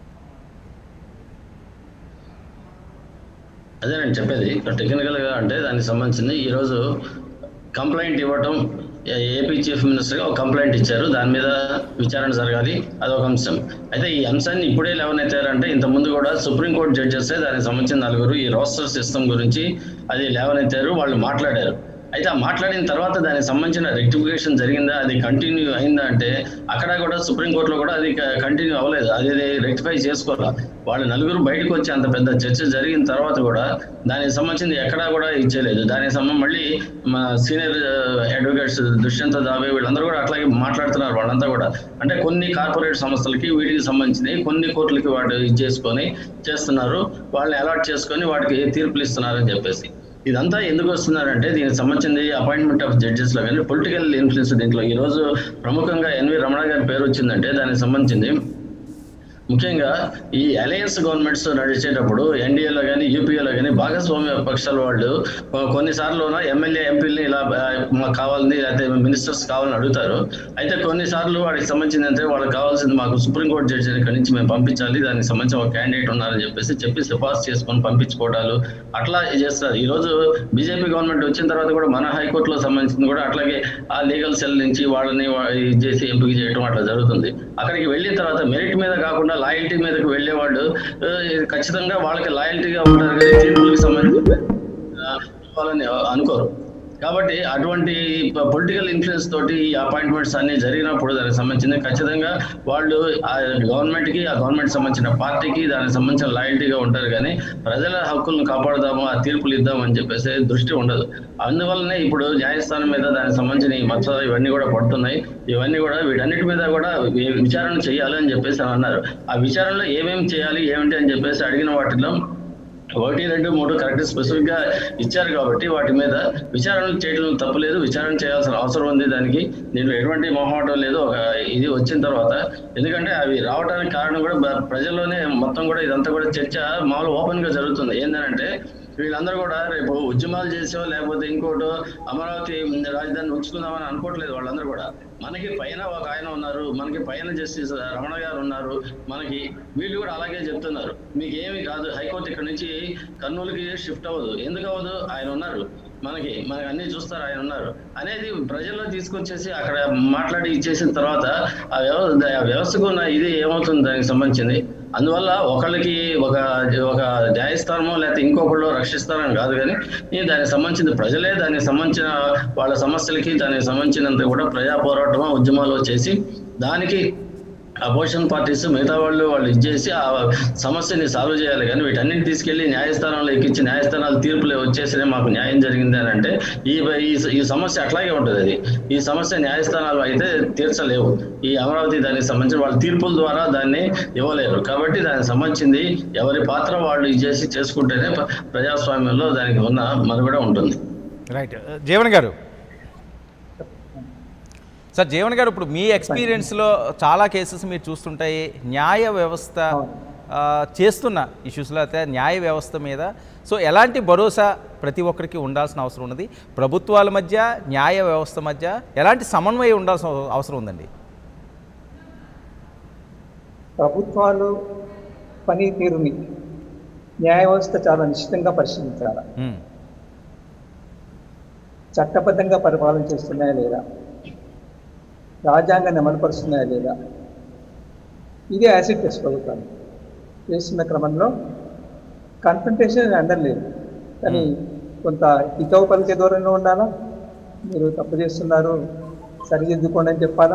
అదే నేను చెప్పేది టెక్నికల్గా అంటే దానికి సంబంధించింది ఈరోజు కంప్లైంట్ ఇవ్వటం ఏ- ఏపీ చీఫ్ మినిస్టర్గా ఒక కంప్లైంట్ ఇచ్చారు దాని మీద విచారణ జరగాలి అదొక అంశం అయితే ఈ అంశాన్ని ఇప్పుడే లేవనెత్తారంటే ఇంత ముందు కూడా సుప్రీంకోర్టు జడ్జెస్ దానికి సంబంధించిన నలుగురు ఈ రోస్టర్ సిస్టమ్ గురించి అది లేవనెత్తారు వాళ్ళు మాట్లాడారు అయితే ఆ మాట్లాడిన తర్వాత దానికి సంబంధించిన రెక్టిఫికేషన్ జరిగిందా అది కంటిన్యూ అయిందా అంటే అక్కడ కూడా సుప్రీంకోర్టులో కూడా అది కంటిన్యూ అవ్వలేదు అది రెక్టిఫై చేసుకోవాలి వాళ్ళు నలుగురు బయటకు వచ్చి అంత పెద్ద చర్చ జరిగిన తర్వాత కూడా దానికి సంబంధించింది ఎక్కడా కూడా ఇచ్చేయలేదు దానికి సంబంధం మళ్ళీ మా సీనియర్ అడ్వకేట్స్ దుష్యంత దావే వీళ్ళందరూ కూడా అట్లాగే మాట్లాడుతున్నారు వాళ్ళంతా కూడా అంటే కొన్ని కార్పొరేట్ సంస్థలకి వీటికి సంబంధించినవి కొన్ని కోర్టులకి వాటి ఇది చేసుకొని చేస్తున్నారు వాళ్ళని అలాట్ చేసుకొని వాటికి తీర్పులు ఇస్తున్నారని చెప్పేసి ఇదంతా ఎందుకు వస్తున్నారంటే దీనికి సంబంధించింది అపాయింట్మెంట్ ఆఫ్ జడ్జెస్ లో కానీ పొలిటికల్ ఇన్ఫ్లుయెన్స్ దీంట్లో ఈ రోజు ప్రముఖంగా ఎన్వి రమణ గారి పేరు వచ్చిందంటే దానికి సంబంధించింది ముఖ్యంగా ఈ అలయన్స్ గవర్నమెంట్స్ నడిచేటప్పుడు ఎన్డీఏలో కానీ యూపీఏలో కానీ భాగస్వామ్య పక్షాల వాళ్ళు కొ- కొన్నిసార్లు ఎమ్మెల్యే ఎంపీలని ఇలా ఆ, మాకు కావాలని లేకపోతే మినిస్టర్స్ కావాలని అడుగుతారు అయితే కొన్నిసార్లు వాడికి సంబంధించింది అంటే వాళ్ళకి కావాల్సింది మాకు సుప్రీంకోర్టు జడ్జి ఇక్కడి నుంచి మేము పంపించాలి దానికి సంబంధించి ఒక క్యాండిడేట్ ఉన్నారని చెప్పేసి చెప్పి సిఫార్సు చేసుకొని పంపించుకోవడాలు అట్లా చేస్తారు ఈ రోజు బీజేపీ గవర్నమెంట్ వచ్చిన తర్వాత కూడా మన హైకోర్టులో సంబంధించింది కూడా అట్లాగే ఆ లీగల్ సెల్ నుంచి వాళ్ళని వా- ఇది చేసి ఎంపిక చేయడం అట్లా జరుగుతుంది అక్కడికి వెళ్ళిన తర్వాత మెరిట్ మీద కాకుండా లాయల్టీ మీదకి వెళ్ళే వాళ్ళు ఆ, ఖచ్చితంగా వాళ్ళకి లాయల్టీగా ఉంటారు కానీ తీర్పులకు సంబంధించి ఆ, ఇవ్వాలని అనుకోరు కాబట్టి అటువంటి పొలిటికల్ ఇన్ఫ్లుయెన్స్ తోటి ఈ అపాయింట్మెంట్స్ అన్ని జరిగినప్పుడు దానికి సంబంధించింది ఖచ్చితంగా వాళ్ళు ఆ గవర్నమెంట్ కి ఆ గవర్నమెంట్ సంబంధించిన పార్టీకి దానికి సంబంధించిన లాయల్టీగా ఉంటారు కానీ ప్రజల హక్కులను కాపాడదాము ఆ తీర్పులు ఇద్దాం అని చెప్పేసి దృష్టి ఉండదు అందువల్లనే ఇప్పుడు న్యాయస్థానం మీద దానికి సంబంధించిన ఈ మచ్చ ఇవన్నీ కూడా పడుతున్నాయి ఇవన్నీ కూడా వీటన్నిటి మీద కూడా వి- విచారణ చేయాలి అని చెప్పేసి అని అన్నారు ఆ విచారణలో ఏమేమి చేయాలి ఏమిటి అని చెప్పేసి అడిగిన వాటిలో ఒకటి రెండు మూడు కరెక్ట్ స్పెసిఫిక్ గా ఇచ్చారు కాబట్టి వాటి మీద విచారణ చేయడం తప్పులేదు విచారణ చేయాల్సిన అవసరం ఉంది దానికి దీంట్లో ఎటువంటి మొహమాటం లేదు ఒక ఇది వచ్చిన తర్వాత ఎందుకంటే అవి రావడానికి కారణం కూడా బ- ప్రజల్లోనే మొత్తం కూడా ఇదంతా కూడా చర్చ మామూలు ఓపెన్ గా జరుగుతుంది ఏంటంటే వీళ్ళందరూ కూడా రేపు ఉద్యమాలు చేసో లేకపోతే ఇంకోటో అమరావతి రాజధాని ఉంచుకుందామని అనుకోవట్లేదు వాళ్ళందరూ కూడా మనకి పైన ఒక ఆయన ఉన్నారు మనకి పైన జస్టిస్ రమణ గారు ఉన్నారు మనకి వీళ్ళు కూడా అలాగే చెప్తున్నారు మీకు ఏమి కాదు హైకోర్టు ఇక్కడ నుంచి కర్నూలుకి షిఫ్ట్ అవ్వదు ఎందుకు అవ్వదు ఆయన ఉన్నారు మనకి మనకి అన్ని చూస్తారు ఆయన ఉన్నారు అనేది ప్రజల్లో తీసుకొచ్చేసి అక్కడ మాట్లాడి ఇచ్చేసిన తర్వాత ఆ వ్యవస్థ ఆ వ్యవస్థకు ఉన్న ఇది ఏమవుతుంది దానికి సంబంధించింది అందువల్ల ఒకళ్ళకి ఒక ఒక న్యాయస్థానమో లేకపోతే ఇంకొకళ్ళు రక్షిస్తారని కాదు కానీ ఈ దానికి సంబంధించిన ప్రజలే దానికి సంబంధించిన వాళ్ళ సమస్యలకి దానికి సంబంధించినంత కూడా ప్రజా పోరాటమో ఉద్యమాలు చేసి దానికి అపోజిషన్ పార్టీస్ మిగతా వాళ్ళు వాళ్ళు ఇచ్చేసి ఆ సమస్యని సాల్వ్ చేయాలి కానీ వీటన్నిటిని తీసుకెళ్లి న్యాయస్థానంలో ఎక్కించి న్యాయస్థానాలు తీర్పులు వచ్చేసినే మాకు న్యాయం జరిగింది అని అంటే ఈ ఈ- ఈ సమస్య అట్లాగే ఉంటుంది అది ఈ సమస్య న్యాయస్థానాలు అయితే తీర్చలేవు ఈ అమరావతి దానికి సంబంధించిన వాళ్ళ తీర్పుల ద్వారా దాన్ని ఇవ్వలేరు కాబట్టి దానికి సంబంధించింది ఎవరి పాత్ర వాళ్ళు ఇచ్చేసి చేసుకుంటేనే ప్ర- ప్రజాస్వామ్యంలో దానికి ఉన్న మనుగడ ఉంటుంది రైట్ జీవన్ గారు సార్ జీవన్ గారు ఇప్పుడు మీ ఎక్స్పీరియన్స్లో చాలా కేసెస్ మీరు చూస్తుంటాయి న్యాయ వ్యవస్థ ఆ, చేస్తున్న ఇష్యూస్లో అయితే న్యాయ వ్యవస్థ మీద సో ఎలాంటి భరోసా ప్రతి ఒక్కరికి ఉండాల్సిన అవసరం ఉన్నది ప్రభుత్వాల మధ్య న్యాయ వ్యవస్థ మధ్య ఎలాంటి సమన్వయం ఉండాల్సిన అవ- అవసరం ఉందండి ప్రభుత్వాలు పనితీరుని న్యాయ వ్యవస్థ చాలా నిశ్చితంగా పరిశీలించాలి ఉమ్, చట్టబద్ధంగా పరిపాలన చేస్తున్నాయా లేదా రాజ్యాంగాన్ని అమలుపరుస్తున్నాయా లేదా ఇదే యాసిడ్ టెస్ట్ ప్రభుత్వాలు చేస్తున్న క్రమంలో కన్ఫంటేషన్ అందలేదు కానీ కొంత హితవు పలికే దూరంలో ఉండాలా మీరు తప్పు చేస్తున్నారు సరిదిద్దుకోండి అని చెప్పాలా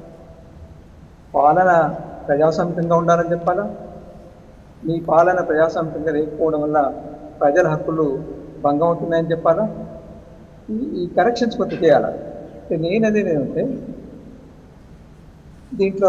పాలన ప్రజాస్వామికంగా ఉండాలని చెప్పాలా మీ పాలన ప్రజాస్వామికంగా లేకపోవడం వల్ల ప్రజల హక్కులు భంగం అవుతున్నాయని చెప్పాలా ఈ- ఈ కరెక్షన్స్ కొంత చేయాలి అంటే నేను అనేది ఏంటంటే దీంట్లో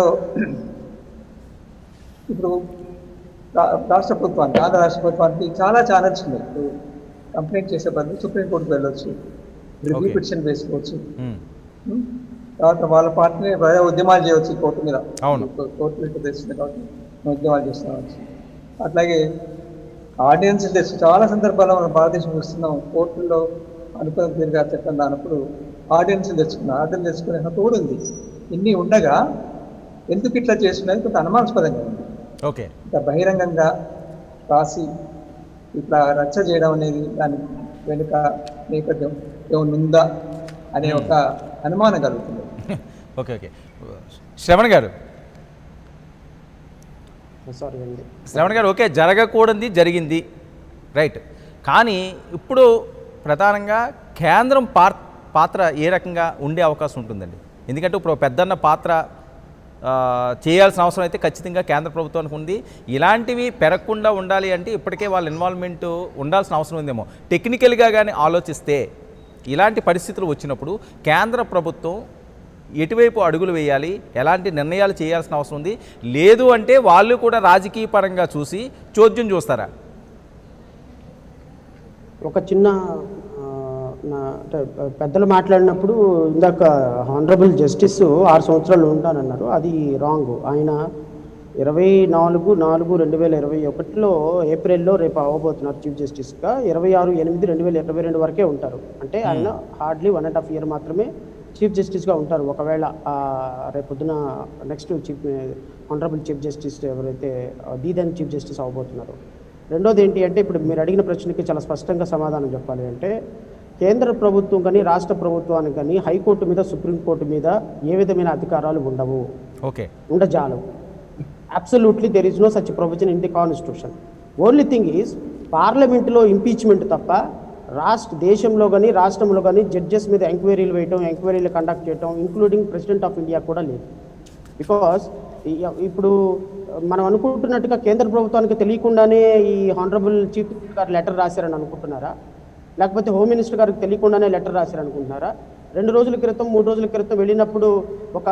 ఇప్పుడు రా- రాష్ట్ర ప్రభుత్వానికి ఆంధ్ర రాష్ట్ర ప్రభుత్వానికి చాలా ఛానల్స్ ఉన్నాయి ఇప్పుడు కంప్లైంట్ చేసే బదులు సుప్రీంకోర్టుకు వెళ్ళొచ్చు రివ్యూ Okay. పిటిషన్ వేసుకోవచ్చు ఉమ్, ఉం? తర్వాత వాళ్ళ పార్టీని ప్రజా ఉద్యమాలు చేయవచ్చు ఈ కోర్టు మీద అవును. కో- కోర్టు మీద తెస్తుంది కాబట్టి మేము ఉద్యమాలు చేస్తున్నాం అట్లాగే ఆర్డినెన్స్ తెచ్చు చాలా సందర్భాల్లో మనం భారతదేశం చూస్తున్నాం కోర్టుల్లో అనుకున్న తీరుగా చట్టం దానప్పుడు ఆర్డినెన్స్ తెచ్చుకున్నాం ఆర్డినెన్స్ తెచ్చుకునే హక్కు కూడా ఉంది ఇన్ని ఉండగా ఎందుకు ఇట్లా చేస్తున్నది కొంత అనుమానాస్పదంగా ఉంది ఓకే ఇంత బహిరంగంగా రాసి ఇట్లా రచ్చ చేయడం అనేది దాని వెనుక నేపథ్యం ఏమైనా ఉందా అనే ఒక అనుమానం కలుగుతుంది ఓకే ఓకే శ్రవణ్ గారు సారీ అండి శ్రవణ్ గారు ఓకే జరగకూడదు జరిగింది రైట్ కానీ ఇప్పుడు ప్రధానంగా కేంద్రం పార్ పాత్ర ఏ రకంగా ఉండే అవకాశం ఉంటుందండి ఎందుకంటే ఇప్పుడు పెద్దన్న పాత్ర ఆ, చేయాల్సిన అవసరం అయితే ఖచ్చితంగా కేంద్ర ప్రభుత్వానికి ఉంది ఇలాంటివి పెరగకుండా ఉండాలి అంటే ఇప్పటికే వాళ్ళ ఇన్వాల్వ్మెంట్ ఉండాల్సిన అవసరం ఉందేమో టెక్నికల్గా కానీ ఆలోచిస్తే ఇలాంటి పరిస్థితులు వచ్చినప్పుడు కేంద్ర ప్రభుత్వం ఎటువైపు అడుగులు వేయాలి ఎలాంటి నిర్ణయాలు చేయాల్సిన అవసరం ఉంది లేదు అంటే వాళ్ళు కూడా రాజకీయ పరంగా చూసి చోద్యం చూస్తారా ఒక చిన్న ఆ, నా అంటే పెద్దలు మాట్లాడినప్పుడు ఇందాక హానరబుల్ జస్టిస్ ఆరు సంవత్సరాలు ఉంటానన్నారు అది రాంగ్ ఆయన ఇరవై నాలుగు నాలుగు రెండు వేల ఇరవై ఒకటిలో ఏప్రిల్లో రేపు అవ్వబోతున్నారు చీఫ్ జస్టిస్గా ఇరవై ఆరు ఎనిమిది రెండు వేల ఇరవై రెండు వరకే ఉంటారు అంటే ఆయన hardly one and half year మాత్రమే చీఫ్ జస్టిస్గా ఉంటారు ఒకవేళ ఆ, రేపొద్దున next chief honourable chief justice ఎవరైతే దీదన్ చీఫ్ జస్టిస్ అవ్వబోతున్నారు రెండోది ఏంటి అంటే ఇప్పుడు మీరు అడిగిన ప్రశ్నకి చాలా స్పష్టంగా సమాధానం చెప్పాలి అంటే కేంద్ర ప్రభుత్వం కానీ రాష్ట్ర ప్రభుత్వానికి కానీ హైకోర్టు మీద సుప్రీంకోర్టు మీద ఏ విధమైన అధికారాలు ఉండవు ఓకే ఉండజాలవు absolutely there is no such provision in the constitution only thing is పార్లమెంట్లో ఇంపీచ్మెంట్ తప్ప రాష్ట్ర దేశంలో కానీ రాష్ట్రంలో కానీ జడ్జెస్ మీద ఎంక్వైరీలు వేయటం ఎంక్వైరీలు కండక్ట్ చేయటం ఇంక్లూడింగ్ ప్రెసిడెంట్ ఆఫ్ ఇండియా కూడా లేదు బికాస్ ఇప్పుడు మనం అనుకుంటున్నట్టుగా కేంద్ర ప్రభుత్వానికి తెలియకుండానే ఈ honourable chief minister garu letter రాశారని అనుకుంటున్నారా లేకపోతే హోమ్ మినిస్టర్ గారికి తెలియకుండానే లెటర్ రాశారనుకుంటున్నారా రెండు రోజుల క్రితం మూడు రోజుల క్రితం వెళ్ళినప్పుడు ఒక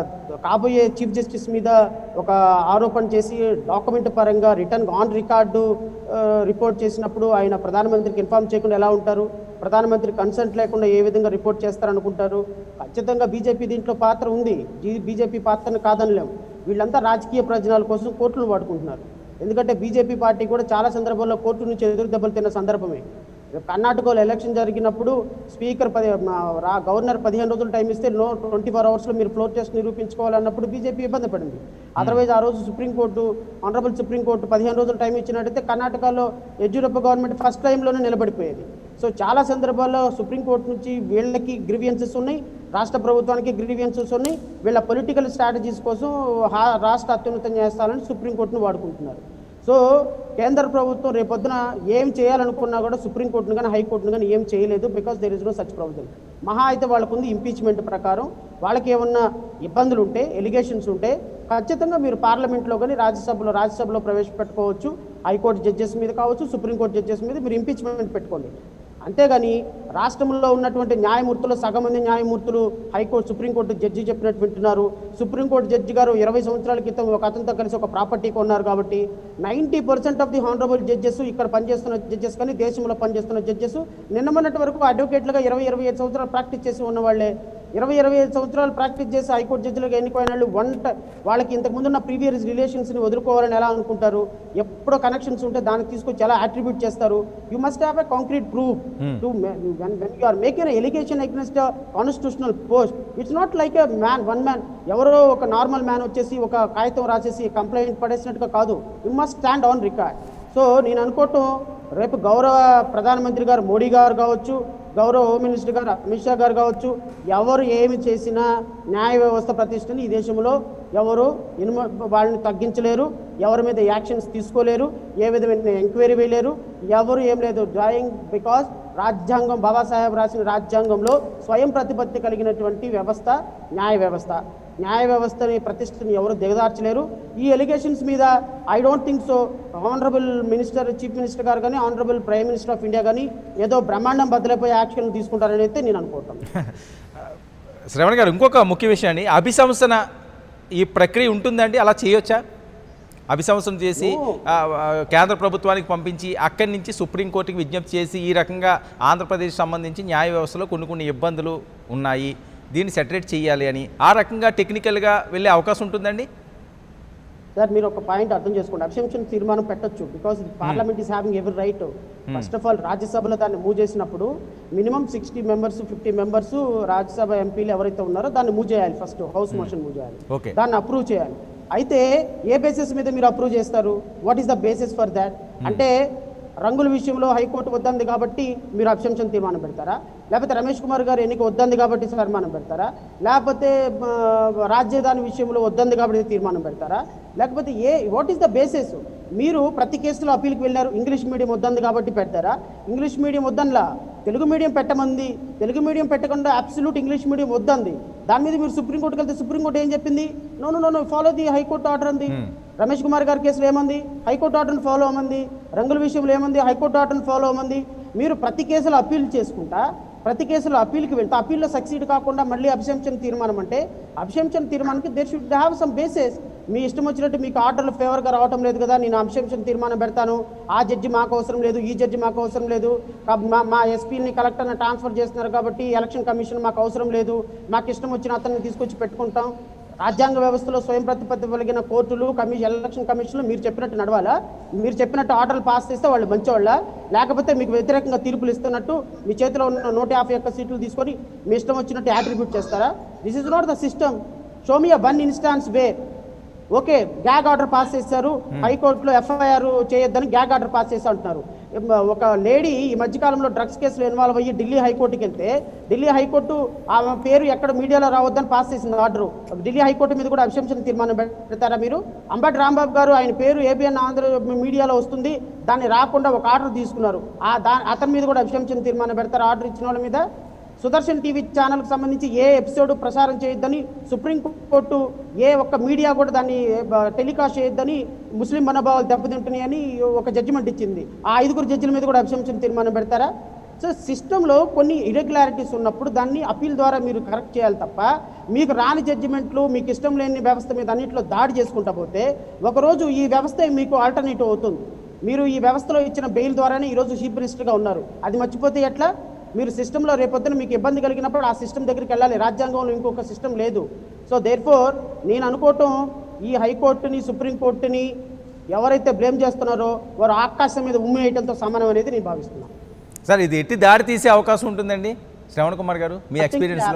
కాబోయే చీఫ్ జస్టిస్ మీద ఒక ఆరోపణ చేసి డాక్యుమెంట్ పరంగా రిటర్న్ ఆన్ రికార్డు రిపోర్ట్ చేసినప్పుడు ఆయన ప్రధానమంత్రికి ఇన్ఫార్మ్ చేయకుండా ఎలా ఉంటారు ప్రధానమంత్రి కన్సెంట్ లేకుండా ఏ విధంగా రిపోర్ట్ చేస్తారనుకుంటారు ఖచ్చితంగా బీజేపీ దీంట్లో పాత్ర ఉంది బీజేపీ పాత్రను కాదనలేము వీళ్ళంతా రాజకీయ ప్రయోజనాల కోసం కోర్టులు వాడుకుంటున్నారు ఎందుకంటే బీజేపీ పార్టీ కూడా చాలా సందర్భాల్లో కోర్టు నుంచి ఎదురు దెబ్బలు తిన్న సందర్భమే కర్ణాటకలో ఎలక్షన్ జరిగినప్పుడు స్పీకర్ పది మా రా గవర్నర్ పదిహేను రోజులు టైం ఇస్తే నో ట్వంటీ ఫోర్ అవర్స్లో మీరు ఫ్లోర్ టెస్ట్ నిరూపించుకోవాలన్నప్పుడు బీజేపీ ఇబ్బంది పడింది అదర్వైజ్ ఆ రోజు సుప్రీంకోర్టు ఆనరబుల్ సుప్రీంకోర్టు పదిహేను రోజులు టైం ఇచ్చినట్టయితే కర్ణాటకలో యడ్యూరప్ప గవర్నమెంట్ ఫస్ట్ టైంలోనే నిలబడిపోయేది సో చాలా సందర్భాల్లో సుప్రీంకోర్టు నుంచి వీళ్ళకి గ్రీవియన్సెస్ ఉన్నాయి రాష్ట్ర ప్రభుత్వానికి గ్రీవియన్సెస్ ఉన్నాయి వీళ్ళ పొలిటికల్ స్ట్రాటజీస్ కోసం హా- రాష్ట్ర అత్యున్నత న్యాయస్థానాన్ని సుప్రీంకోర్టును వాడుకుంటున్నారు సో కేంద్ర ప్రభుత్వం రేపొద్దున ఏం చేయాలనుకున్నా కూడా సుప్రీంకోర్టును కానీ హైకోర్టును కానీ ఏం చేయలేదు because there is no such problem మహా అయితే వాళ్ళకు ఉంది ఇంపీచ్మెంట్ ప్రకారం వాళ్ళకి ఏమన్నా ఇబ్బందులు ఉంటే ఎలిగేషన్స్ ఉంటే ఖచ్చితంగా మీరు పార్లమెంట్లో కానీ రాజ్యసభలో రాజ్యసభలో ప్రవేశపెట్టుకోవచ్చు హైకోర్టు జడ్జెస్ మీద కావచ్చు సుప్రీంకోర్టు జడ్జెస్ మీద మీరు ఇంపీచ్మెంట్ పెట్టుకోండి అంతేగాని రాష్ట్రంలో ఉన్నటువంటి న్యాయమూర్తులు సగం మంది న్యాయమూర్తులు హైకోర్టు సుప్రీంకోర్టు జడ్జి చెప్పినట్టు వింటున్నారు సుప్రీంకోర్టు జడ్జి గారు ఇరవై సంవత్సరాల క్రితం ఒక అతనితో కలిసి ఒక ప్రాపర్టీ కొన్నారు కాబట్టి ninety percent of the honourable judges ఇక్కడ పనిచేస్తున్న జడ్జెస్ కానీ దేశంలో పనిచేస్తున్న జడ్జెస్ నిన్న మొన్నటి వరకు అడ్వకేట్లుగా ఇరవై ఇరవై ఐదు సంవత్సరాలు ప్రాక్టీస్ చేసి ఉన్న వాళ్ళే ఇరవై ఇరవై ఐదు సంవత్సరాలు ప్రాక్టీస్ చేసి హైకోర్టు జడ్జిలుగా ఎన్నికైన వాళ్ళు వన్ ట- వాళ్ళకి ఇంతకుముందు ఉన్న ప్రీవియస్ రిలేషన్స్ని వదులుకోవాలని ఎలా అనుకుంటారు ఎప్పుడో కనెక్షన్స్ ఉంటే దానికి తీసుకొచ్చి ఎలా అట్రిబ్యూట్ చేస్తారు you must have a concrete proof to when when you are making allegation against constitutional post it's not like a man one man ఎవరో ఒక నార్మల్ మ్యాన్ వచ్చేసి ఒక కాగితం రాసేసి కంప్లైంట్ పడేసినట్టుగా కాదు you must stand on record so నేను అనుకోవటం రేపు గౌరవ ప్రధానమంత్రి గారు మోడీ గారు కావచ్చు గౌరవ హోమ్ మినిస్టర్ గారు అమిత్ షా గారు కావచ్చు ఎవరు ఏమి చేసినా న్యాయ వ్యవస్థ ప్రతిష్టని ఈ దేశంలో ఎవరు ఇనుమ వాళ్ళని తగ్గించలేరు ఎవరి మీద యాక్షన్స్ తీసుకోలేరు ఏ విధమైన ఎంక్వైరీ వేయలేరు ఎవరు ఏం లేదు డ్రాయింగ్ బికాస్ రాజ్యాంగం బాబాసాహెబ్ రాసిన రాజ్యాంగంలో స్వయం ప్రతిపత్తి కలిగినటువంటి వ్యవస్థ న్యాయ వ్యవస్థ న్యాయ వ్యవస్థని ప్రతిష్టని ఎవరు దిగదార్చలేరు ఈ ఎలిగేషన్స్ మీద I don't think so honourable minister chief minister garu కానీ honourable prime minister of India కానీ ఏదో బ్రహ్మాండం బద్దలైపోయే యాక్షన్ తీసుకుంటారని అయితే నేను అనుకుంటాను శ్రవణ్ గారు ఇంకొక ముఖ్య విషయాన్ని అభిశంసన ఈ ప్రక్రియ ఉంటుందండి అలా చేయొచ్చా అభిశంసన చేసి ఆ, ఆ, కేంద్ర ప్రభుత్వానికి పంపించి అక్కడి నుంచి సుప్రీంకోర్టుకి విజ్ఞప్తి చేసి ఈ రకంగా ఆంధ్రప్రదేశ్ సంబంధించి న్యాయ వ్యవస్థలో కొన్ని కొన్ని ఇబ్బందులు ఉన్నాయి దీన్ని సెటరేట్ చేయాలి అని ఆ రకంగా టెక్నికల్గా వెళ్ళే అవకాశం ఉంటుందండి సార్ మీరు ఒక పాయింట్ అర్థం చేసుకోండి అభిశంసన తీర్మానం పెట్టొచ్చు బికాస్ పార్లమెంట్ ఈస్ హ్యావింగ్ ఎవరి రైట్ ఫస్ట్ ఆఫ్ ఆల్ రాజ్యసభలో దాన్ని మూవ్ చేసినప్పుడు minimum sixty members fifty members Rajya Sabha ఎంపీలు ఎవరైతే ఉన్నారో దాన్ని మూవ్ చేయాలి ఫస్ట్ హౌస్ మోషన్ మూవ్ చేయాలి Okay. దాన్ని అప్రూవ్ చేయాలి అయితే ఏ బేసిస్ మీద మీరు అప్రూవ్ చేస్తారు what is the basis for that అంటే రంగుల విషయంలో హైకోర్టు వద్దంది కాబట్టి మీరు అభిశంసన తీర్మానం పెడతారా లేకపోతే రమేష్ కుమార్ గారు ఎన్నిక వద్దంది కాబట్టి తీర్మానం పెడతారా లేకపోతే ఆ, రాజ్యదాని విషయంలో వద్దంది కాబట్టి తీర్మానం పెడతారా లేకపోతే ఏ వాట్ ఈస్ ద బేసిస్ మీరు ప్రతి కేసులో అప్పీల్కి వెళ్ళారు ఇంగ్లీష్ మీడియం వద్దంది కాబట్టి పెడతారా ఇంగ్లీష్ మీడియం వద్దనిలా తెలుగు మీడియం పెట్టమంది తెలుగు మీడియం పెట్టకుండా అబ్సల్యూట్ ఇంగ్లీష్ మీడియం వద్దంది దాని మీద మీరు సుప్రీంకోర్టుకి వెళ్తే సుప్రీంకోర్టు ఏం చెప్పింది no no no follow the high court order అంది రమేష్ కుమార్ గారి కేసులో ఏమంది హైకోర్టు ఆర్డర్ని ఫాలో అవ్వమంది రంగుల విషయంలో ఏమంది హైకోర్టు ఆర్డర్ని ఫాలో అవ్వమంది మీరు ప్రతి కేసులో అప్పీల్ చేసుకుంటా ప్రతి కేసులో అప్పీల్కి వెళ్తే అప్పీల్లో సక్సీడ్ కాకుండా మళ్ళీ అభిశంసన తీర్మానం అంటే అభిశంసన తీర్మానానికి there should have some bases మీ ఇష్టం వచ్చినట్టు మీకు ఆర్డర్లు ఫేవర్గా రావటం లేదు కదా నేను అభిశంసన తీర్మానం పెడతాను ఆ జడ్జి మాకు అవసరం లేదు ఈ జడ్జి మాకు అవసరం లేదు కబ్- మా మా ఎస్పీని కలెక్టర్ని ట్రాన్స్ఫర్ చేస్తున్నారు కాబట్టి ఎలక్షన్ కమిషన్ మాకు అవసరం లేదు మాకు ఇష్టం వచ్చిన అతన్ని తీసుకొచ్చి పెట్టుకుంటాం రాజ్యాంగ వ్యవస్థలో స్వయం ప్రతిపత్తి కలిగిన కోర్టులు కమిషన్ ఎలక్షన్ కమిషన్లు మీరు చెప్పినట్టు నడవాలా మీరు చెప్పినట్టు ఆర్డర్లు పాస్ చేస్తే వాళ్ళు మంచివాళ్ళ లేకపోతే మీకు వ్యతిరేకంగా తీర్పులు ఇస్తున్నట్టు మీ చేతిలో ఉన్న నూట యాభై ఒక్క సీట్లు తీసుకొని మీ ఇష్టం వచ్చినట్టు యాట్రిబ్యూట్ చేస్తారా this is not the system show me one instance way okay gag order pass చేశారు హైకోర్టులో ఎఫ్ఐఆర్ చేయొద్దని గ్యాగ్ ఆర్డర్ పాస్ చేసి అంటున్నారు ఎం, ఒక లేడీ ఈ మధ్యకాలంలో డ్రగ్స్ కేసులో ఇన్వాల్వ్ అయ్యి ఢిల్లీ హైకోర్టుకి వెళ్తే ఢిల్లీ హైకోర్టు ఆమె పేరు ఎక్కడ మీడియాలో రావద్దని పాస్ చేసింది ఆర్డర్ ఢిల్లీ హైకోర్టు మీద కూడా అభిశంసన తీర్మానం పెడతారా మీరు అంబటి రాంబాబు గారు ఆయన పేరు ఏబిఎన్ ఆంధ్ర మీడియాలో వస్తుంది దాన్ని రాకుండా ఒక ఆర్డర్ తీసుకున్నారు ఆ దా అతని మీద కూడా అభిశంసన తీర్మానం పెడతారు ఆర్డర్ ఇచ్చిన వాళ్ళ మీద సుదర్శన్ టీవీ ఛానల్కి సంబంధించి ఏ ఎపిసోడ్ ప్రసారం చేయొద్దని సుప్రీంకోర్టు ఏ ఒక్క మీడియా కూడా దాన్ని బ- టెలికాస్ట్ చేయొద్దని ముస్లిం మనోభావాలు దెబ్బతింటున్నాయని ఒక జడ్జిమెంట్ ఇచ్చింది ఆ ఐదుగురు జడ్జిల మీద కూడా అభిశంసన తీర్మానం పెడతారా సో సిస్టంలో కొన్ని ఇరెగ్యులారిటీస్ ఉన్నప్పుడు దాన్ని అప్పీల్ ద్వారా మీరు కరెక్ట్ చేయాలి తప్ప మీకు రాని జడ్జిమెంట్లు మీకు ఇష్టం లేని వ్యవస్థ మీద అన్నింటిలో దాడి చేసుకుంటా పోతే ఒకరోజు ఈ వ్యవస్థ మీకు ఆల్టర్నేటివ్ అవుతుంది మీరు ఈ వ్యవస్థలో ఇచ్చిన బెయిల్ ద్వారానే ఈరోజు చీఫ్ మినిస్టర్గా ఉన్నారు అది మర్చిపోతే ఎట్లా మీరు సిస్టంలో రేపొద్దున మీకు ఇబ్బంది కలిగినప్పుడు ఆ సిస్టమ్ దగ్గరికి వెళ్ళాలి రాజ్యాంగంలో ఇంకొక సిస్టమ్ లేదు సో దేర్ఫోర్ నేను అనుకోవటం ఈ హైకోర్టుని సుప్రీంకోర్టుని ఎవరైతే బ్లేమ్ చేస్తున్నారో వారు ఆకాశం మీద ఉమ్మి వేయడంతో సమానం అనేది నేను భావిస్తున్నాను సార్ ఇది ఎట్టి దారి తీసే అవకాశం ఉంటుందండి శ్రవణ్ కుమార్ గారు మీ ఎక్స్పీరియన్స్లో